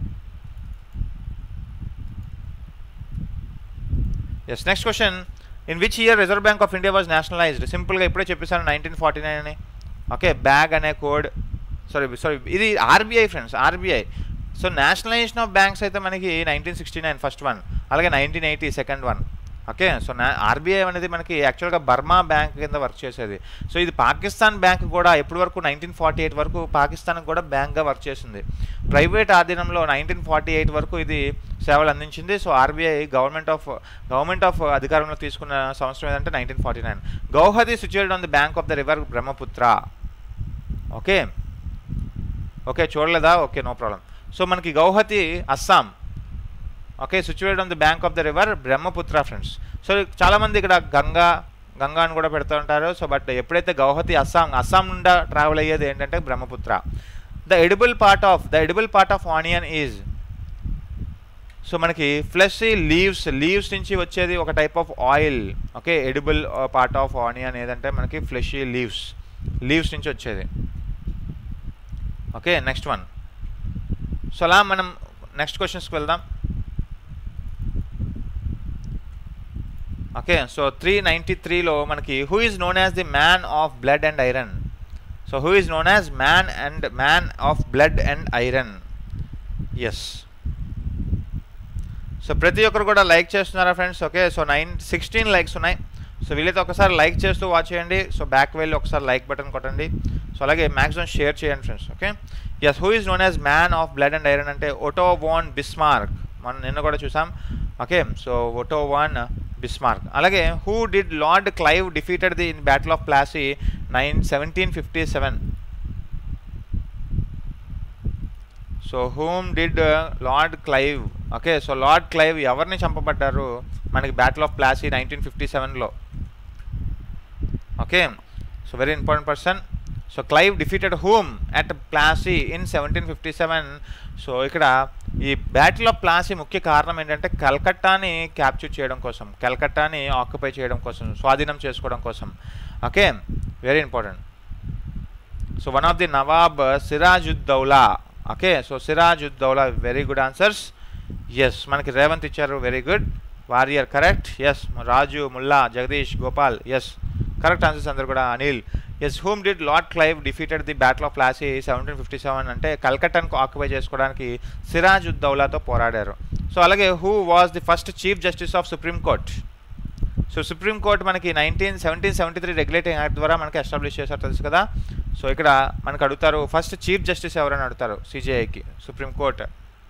B: yes next question in which year Reserve Bank of India was nationalized సింపుల్గా ఇప్పుడే చెప్పేసాను నైన్టీన్ ఫార్టీ నైన్ అని ఓకే బ్యాగ్ అనే కోడ్ సారీ సారీ ఇది RBI friends RBI so nationalisation of banks అయితే మనకి nineteen sixty nine first one అలాగే nineteen eighty second one okay so నా ఆర్బీఐ అనేది మనకి యాక్చువల్గా బర్మా బ్యాంక్ కింద వర్క్ చేసేది సో ఇది పాకిస్తాన్ బ్యాంక్ కూడా ఎప్పటి వరకు నైన్టీన్ ఫార్టీ ఎయిట్ వరకు పాకిస్తాన్కి కూడా బ్యాంక్గా వర్క్ చేసింది ప్రైవేట్ ఆధీనంలో నైన్టీన్ ఫార్టీ ఎయిట్ వరకు ఇది సేవలు అందించింది so RBI government of government of అధికారంలో తీసుకున్న సంవత్సరం ఏదంటే nineteen forty nine Guwahati situated on the bank of the river Brahmaputra okay okay చూడలేదా ఓకే నో ప్రాబ్లం సో మనకి Guwahati Assam okay situate on the bank of the river Brahmaputra friends so చాలామంది ఇక్కడ గంగా గంగా అని కూడా పెడుతూ ఉంటారు సో బట్ ఎప్పుడైతే గౌహతి అస్సాం అస్సాం నుండి ట్రావెల్ అయ్యేది ఏంటంటే Brahmaputra the edible part of the edible part of onion is so మనకి ఫ్లెష్ లీవ్స్ లీవ్స్ నుంచి వచ్చేది ఒక type of oil okay edible part of onion ఏదంటే మనకి ఫ్లెష్ లీవ్స్ లీవ్స్ నుంచి వచ్చేది ఓకే నెక్స్ట్ వన్ సో అలా మనం నెక్స్ట్ క్వశ్చన్స్కి వెళ్దాం ఓకే సో త్రీ నైంటీ త్రీలో మనకి who is known as the man of blood and iron so who is known as man and man of blood and iron yes so ప్రతి ఒక్కరు కూడా లైక్ చేస్తున్నారా friends okay so nine sixteen likes ఉన్నాయి సో వీలైతే ఒకసారి లైక్ చేస్తూ వాచ్ చేయండి సో బ్యాక్ వెళ్ళి ఒకసారి లైక్ బటన్ కొట్టండి సో అలాగే మ్యాక్సిమం షేర్ చేయండి friends okay yes who is known as man of blood and iron అంటే ఒటో వాన్ బిస్మార్క్ మనం నిన్న కూడా చూసాం okay so Otto von Bismarck అలాగే who did Lord Clive defeated the in battle of Plassey nine seventeen fifty seven so whom did Lord Clive okay so Lord Clive ఎవరిని చంపబడ్డారు మనకి battle of Plassey nineteen fifty సెవెన్లో okay so very important person so Clive defeated whom at Plassey in seventeen fifty seven so ఇక్కడ ఈ బ్యాటిల్ ఆఫ్ ప్లాసీ ముఖ్య కారణం ఏంటంటే కల్కట్టాని క్యాప్చర్ చేయడం కోసం కల్కట్టాని ఆక్యుపై చేయడం కోసం స్వాధీనం చేసుకోవడం కోసం okay very important so one of the nawab Sirajuddaulah okay so Sirajuddaulah very good answers yes మనకి రేవంత్ ఇచ్చారు very good warrior correct yes Raju Mulla Jagadish Gopal yes correct answers అందరు కూడా Anil yes whom did Lord Clive defeated the battle of Plassey seventeen fifty seven అంటే కల్కట్టాను ఆక్యుపై చేసుకోవడానికి సిరాజ్ ఉద్దౌలాతో పోరాడారు సో అలాగే who was the first chief justice of supreme court so supreme court మనకి nineteen seventeen seventy three regulating act ద్వారా మనకి ఎస్టాబ్లిష్ చేశారు తెలుసు కదా సో ఇక్కడ మనకు అడుగుతారు ఫస్ట్ చీఫ్ జస్టిస్ ఎవరైనా అడుగుతారు సిజేఐకి సుప్రీం కోర్ట్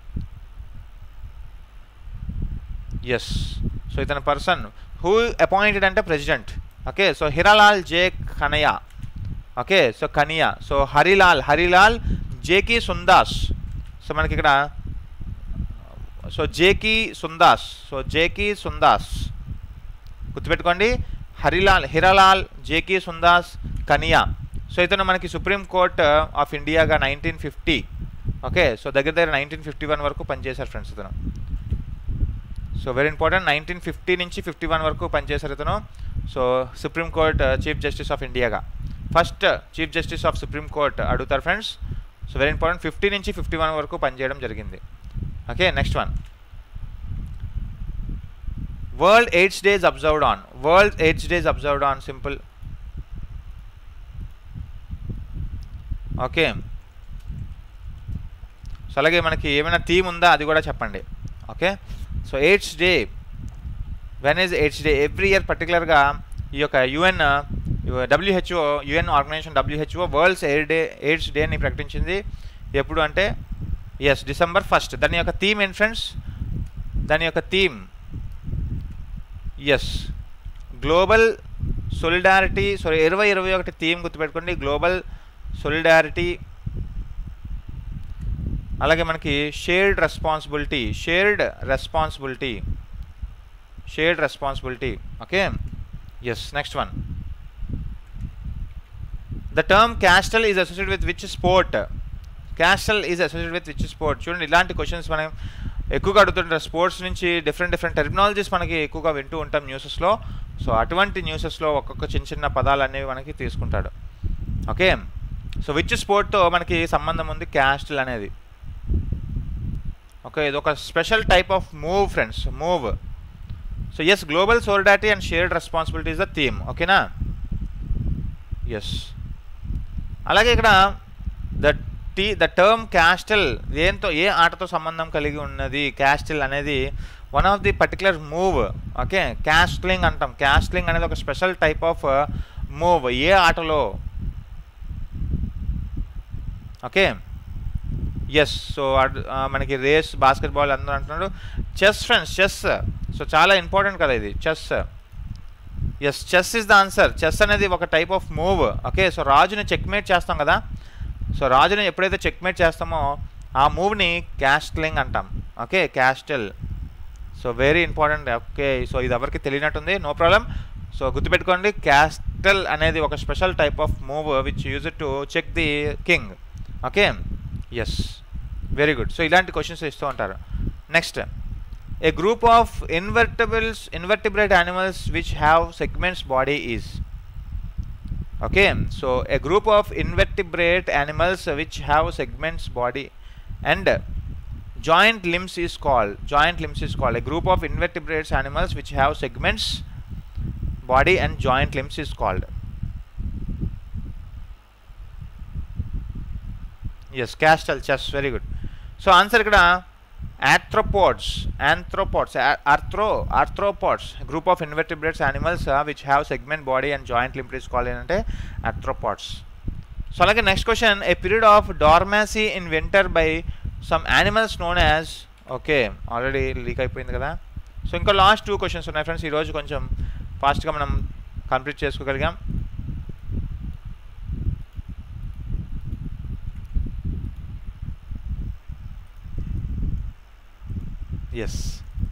B: ఎస్ సో ఇతని పర్సన్ హూ అపాయింటెడ్ అంటే president okay so Hiralal J Kania okay so Kania so Harilal Harilal జేకి సుందాస్ సో మనకి ఇక్కడ సో జేకి సుందాస్ సో జేకి సుందాస్ గుర్తుపెట్టుకోండి హరిలాల్ హిరాలాల్ జేకి సుందాస్ కనియా సో ఇతను మనకి సుప్రీం కోర్ట్ ఆఫ్ ఇండియాగా నైన్టీన్ ఫిఫ్టీ ఓకే సో దగ్గర దగ్గర నైన్టీన్ ఫిఫ్టీ వన్ వరకు పనిచేశారు ఫ్రెండ్స్ ఇతను so very important nineteen fifty నుంచి ఫిఫ్టీ వన్ వరకు పనిచేశారు ఇతను so supreme court chief justice of ఇండియాగా first chief justice of supreme court అడుగుతారు friends so very important fifty నుంచి ఫిఫ్టీ వన్ వరకు పనిచేయడం జరిగింది okay next one world AIDS days observed on world AIDS days observed on simple okay so అలాగే మనకి ఏమైనా థీమ్ ఉందా అది కూడా చెప్పండి okay so AIDS day when is AIDS day every year పర్టికులర్గా ఈ యొక్క UN WHO UN organization WHO worlds aid day AIDS డేని ప్రకటించింది ఎప్పుడు అంటే ఎస్ డిసెంబర్ ఫస్ట్ దాని యొక్క థీమ్ ఏంటి ఫ్రెండ్స్ దాని యొక్క theme yes global solidarity sorry ఇరవై ఇరవై ఒకటి థీమ్ గుర్తుపెట్టుకోండి గ్లోబల్ సొలిడారిటీ అలాగే మనకి shared responsibility shared responsibility shared responsibility okay yes next one the term castle is associated with which sport castle is associated with which sport చూడండి ఇలాంటి క్వశ్చన్స్ మనం ఎక్కువగా అడుగుతుంటారు స్పోర్ట్స్ నుంచి డిఫరెంట్ డిఫరెంట్ టెర్మినాలజీస్ మనకి ఎక్కువగా వింటూ ఉంటాం న్యూసెస్లో సో అటువంటి న్యూసెస్లో ఒక్కొక్క చిన్న చిన్న పదాలు అనేవి మనకి తీసుకుంటాడు ఓకే సో విచ్ స్పోర్ట్తో మనకి సంబంధం ఉంది క్యాస్టల్ అనేది ఓకే ఇది ఒక special type of move friends move so yes global solidarity and shared responsibility is the theme ఓకేనా ఎస్ అలాగే ఇక్కడ ద టీ ద టర్మ్ క్యాస్టల్ దేంతో ఏ ఆటతో సంబంధం కలిగి ఉన్నది క్యాస్టిల్ అనేది one of the particular move okay castling అంటాం క్యాస్ట్లింగ్ అనేది ఒక స్పెషల్ టైప్ ఆఫ్ మూవ్ ఏ ఆటలో ఓకే ఎస్ సో మనకి రేస్ బాస్కెట్బాల్ అందరూ అంటున్నారు చెస్ ఫ్రెండ్స్ చెస్ సో చాలా ఇంపార్టెంట్ కదా ఇది chess yes chess is the answer chess అనేది ఒక type of move okay so రాజుని చెక్మేట్ చేస్తాం కదా సో రాజుని ఎప్పుడైతే చెక్మేట్ చేస్తామో ఆ మూవ్ని క్యాస్ట్లింగ్ అంటాం okay castle so very important okay so ఇది ఎవరికి తెలియనట్టుంది నో ప్రాబ్లం సో గుర్తుపెట్టుకోండి క్యాస్టల్ అనేది ఒక special type of move which use to check the king okay yes very good so ఇలాంటి క్వశ్చన్స్ ఇస్తూ ఉంటారు next a group of invertibles invertebrate animals which have segments body is okay so a group of invertebrate animals uh, which have segments body and uh, joint limbs is called joint limbs is called a group of invertebrates animals which have segments body and joint limbs is called yes castle chess very good so answer ikkada arthropods arthropods a- arthro arthropods group of invertebrates animals uh, which have segment body and joint limb is called ఏంటంటే arthropods సో అలాగే next question a period of dormancy in winter by some animals known as okay already leak అయిపోయింది కదా సో ఇంకా లాస్ట్ టూ క్వశ్చన్స్ ఉన్నాయి ఫ్రెండ్స్ ఈరోజు కొంచెం ఫాస్ట్గా మనం కంప్లీట్ చేసుకోగలిగాం ఎస్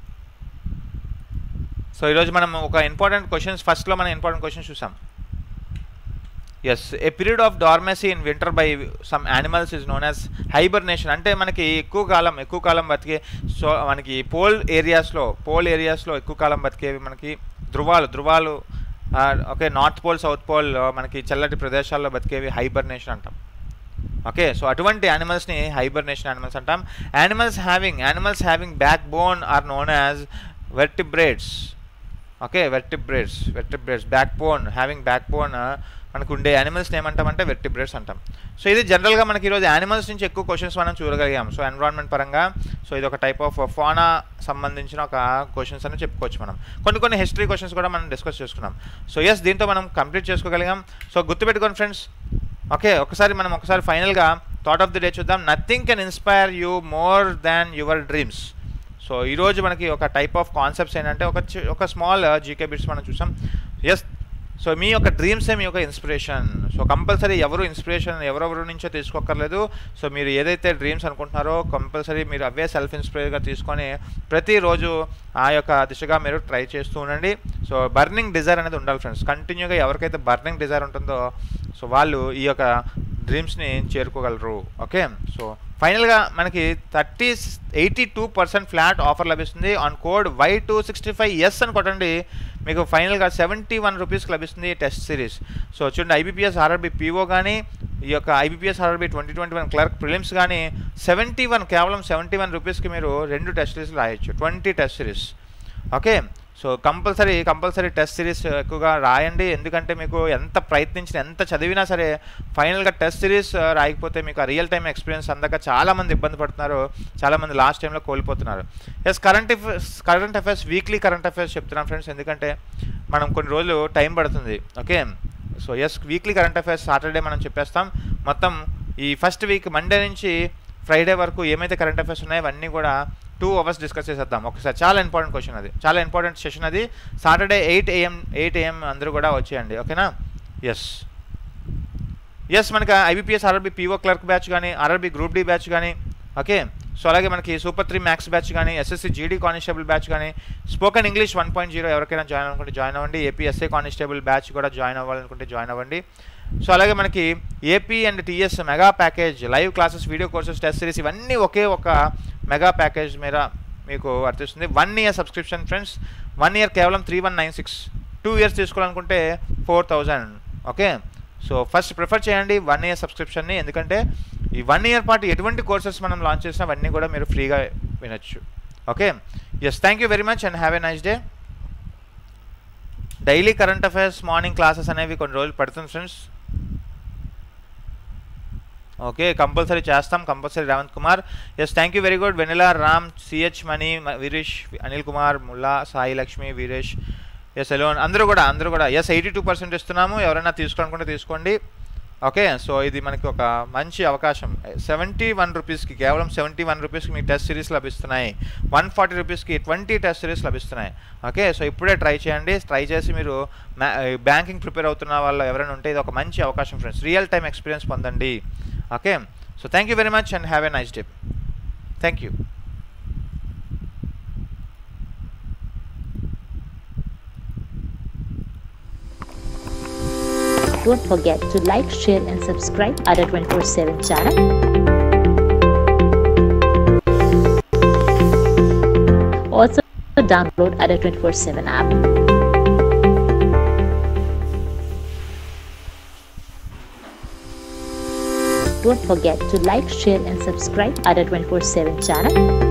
B: సో ఈరోజు మనం ఒక ఇంపార్టెంట్ క్వశ్చన్స్ ఫస్ట్లో మనం ఇంపార్టెంట్ క్వశ్చన్స్ చూసాం yes a period of dormancy in winter by some animals is known as hibernation అంటే మనకి ఎక్కువ కాలం ఎక్కువ కాలం బతికే సో మనకి పోల్ ఏరియాస్లో పోల్ ఏరియాస్లో ఎక్కువ కాలం బతికేవి మనకి ధృవాలు ధృవాలు okay north pole south pole మనకి చల్లటి ప్రదేశాల్లో బతికేవి హైబర్నేషన్ అంటాం ఓకే సో అటువంటి యానిమల్స్ని హైబర్నేషన్ యానిమల్స్ అంటాం animals having animals having backbone are known as vertebrates okay vertebrates vertebrates backbone having backbone మనకు ఉండే యానిమల్స్ని ఏమంటామంటే వెర్టిబ్రేట్స్ అంటాం సో ఇది జనరల్గా మనకి ఈరోజు యానిమల్స్ నుంచి ఎక్కువ క్వశ్చన్స్ మనం చూడగలిగాం సో ఎన్విరాన్మెంట్ పరంగా సో ఇది ఒక టైప్ ఆఫ్ ఫోనా సంబంధించిన ఒక క్వశ్చన్స్ అని చెప్పుకోవచ్చు మనం కొన్ని కొన్ని హిస్టరీ క్వశ్చన్స్ కూడా మనం డిస్కస్ చేసుకున్నాం సో ఎస్ దీంతో మనం కంప్లీట్ చేసుకోగలిగాం సో గుర్తుపెట్టుకోండి ఫ్రెండ్స్ ఓకే ఒకసారి మనం ఒకసారి ఫైనల్గా థాట్ ఆఫ్ ది డే చూద్దాం nothing can inspire you more than your dreams so ఈరోజు మనకి ఒక టైప్ ఆఫ్ కాన్సెప్ట్స్ ఏంటంటే ఒక చి- ఒక స్మాల్ జీకే బిట్స్ మనం చూసాం ఎస్ సో మీ యొక్క డ్రీమ్సే మీ యొక్క ఇన్స్పిరేషన్ సో కంపల్సరీ ఎవరు ఇన్స్పిరేషన్ ఎవరెవరి నుంచో తీసుకోక్కర్లేదు సో మీరు ఏదైతే డ్రీమ్స్ అనుకుంటున్నారో కంపల్సరీ మీరు అవే సెల్ఫ్ ఇన్స్పైర్గా తీసుకొని ప్రతిరోజు ఆ యొక్క దిశగా మీరు ట్రై చేస్తూ ఉండండి సో బర్నింగ్ డిజైర్ అనేది ఉండాలి ఫ్రెండ్స్ కంటిన్యూగా ఎవరికైతే బర్నింగ్ డిజైర్ ఉంటుందో సో వాళ్ళు ఈ యొక్క డ్రీమ్స్ని చేరుకోగలరు ఓకే సో ఫైనల్గా మనకి thirty eighty two percent flat offer లభిస్తుంది on code Y two sixty five S అని కొట్టండి మీకు ఫైనల్గా సెవెంటీ వన్ రూపీస్కి లభిస్తుంది టెస్ట్ సిరీస్ సో చూడండి ఐబీపీఎస్ ఆర్ఆర్బీ పీఓ కానీ ఈ యొక్క IBPS RRB twenty twenty one clerk prelims కానీ సెవెంటీ వన్ కేవలం సెవెంటీ వన్ రూపీస్కి మీరు రెండు టెస్ట్ సిరీస్ రాయొచ్చు twenty test series okay so compulsory compulsory test series ఎక్కువగా రాయండి ఎందుకంటే మీకు ఎంత ప్రయత్నించినా ఎంత చదివినా సరే ఫైనల్గా టెస్ట్ సిరీస్ రాయకపోతే మీకు ఆ రియల్ టైం ఎక్స్పీరియన్స్ అందక చాలామంది ఇబ్బంది పడుతున్నారు చాలామంది లాస్ట్ టైంలో కోల్పోతున్నారు yes current affairs current affairs weekly current affairs చెప్తున్నాను ఫ్రెండ్స్ ఎందుకంటే మనం కొన్ని రోజులు టైం పడుతుంది okay so yes weekly current affairs Saturday మనం చెప్పేస్తాం మొత్తం ఈ ఫస్ట్ వీక్ మండే నుంచి ఫ్రైడే వరకు ఏమైతే కరెంట్ అఫేర్స్ ఉన్నాయో అవన్నీ కూడా టూ అవర్స్ డిస్కస్ చేసేద్దాం ఒకసారి చాలా ఇంపార్టెంట్ క్వశ్చన్ అది చాలా ఇంపార్టెంట్ సెషన్ అది Saturday eight AM eight AM అందరూ కూడా వచ్చేయండి ఓకేనా ఎస్ ఎస్ మనకి IBPS RRB PO clerk batch కానీ ఆర్ఆర్బీ గ్రూప్ డి బ్యాచ్ కానీ ఓకే సో అలాగే మనకి సూపర్ త్రీ మ్యాథ్స్ బ్యాచ్ కానీ ఎస్ఎస్సి జీడీ కానిస్టేబుల్ బ్యాచ్ కానీ spoken English one point zero ఎవరికైనా జాయిన్ అనుకుంటే జాయిన్ అవ్వండి ఏపీఎస్ఏ కానిస్టేబుల్ బ్యాచ్ కూడా జాయిన్ అవ్వాలనుకుంటే జాయిన్ అవ్వండి సో అలాగే మనకి AP and TS mega package live classes video courses test series ఇవన్నీ ఒకే ఒక మెగా ప్యాకేజ్ మీద మీకు వర్తిస్తుంది one year subscription friends one year కేవలం three one nine six two years తీసుకోవాలనుకుంటే four thousand okay so first prefer చేయండి వన్ ఇయర్ సబ్స్క్రిప్షన్ని ఎందుకంటే ఈ వన్ ఇయర్ పాటు ఎటువంటి కోర్సెస్ మనం లాంచ్ చేసినా అవన్నీ కూడా మీరు ఫ్రీగా వినొచ్చు okay yes thank you very much and have a nice day daily current affairs morning classes అనేవి కొన్ని రోజులు పడుతుంది ఫ్రెండ్స్ ఓకే కంపల్సరీ చేస్తాం compulsory Revanth Kumar yes thank you very good Vennela Ram CH Mani Veeresh Anil Kumar Mulla Sai Lakshmi Veeresh yes ఎలోన్ అందరూ కూడా అందరూ కూడా ఎస్ ఎయిటీ టూ పర్సెంట్ ఇస్తున్నాము ఎవరైనా తీసుకోవాలనుకుంటే తీసుకోండి ఓకే సో ఇది మనకి ఒక మంచి అవకాశం సెవెంటీ వన్ రూపీస్కి కేవలం సెవెంటీ వన్ రూపీస్కి మీకు టెస్ట్ సిరీస్ లభిస్తున్నాయి వన్ ఫార్టీ రూపీస్కి ట్వంటీ టెస్ట్ సిరీస్ లభిస్తున్నాయి ఓకే సో ఇప్పుడే ట్రై చేయండి ట్రై చేసి మీరు బ్యాంకింగ్ ప్రిపేర్ అవుతున్న వాళ్ళు ఎవరైనా ఉంటే ఇది ఒక మంచి అవకాశం ఫ్రెండ్స్ రియల్ టైం ఎక్స్పీరియన్స్ పొందండి okay so thank you very much and have a nice day thank you
A: Don't forget to like, share, and subscribe Ada 24 7 channel. Also, download Ada 24 7 app. Don't forget to like, share, and subscribe Ada 24 7 channel.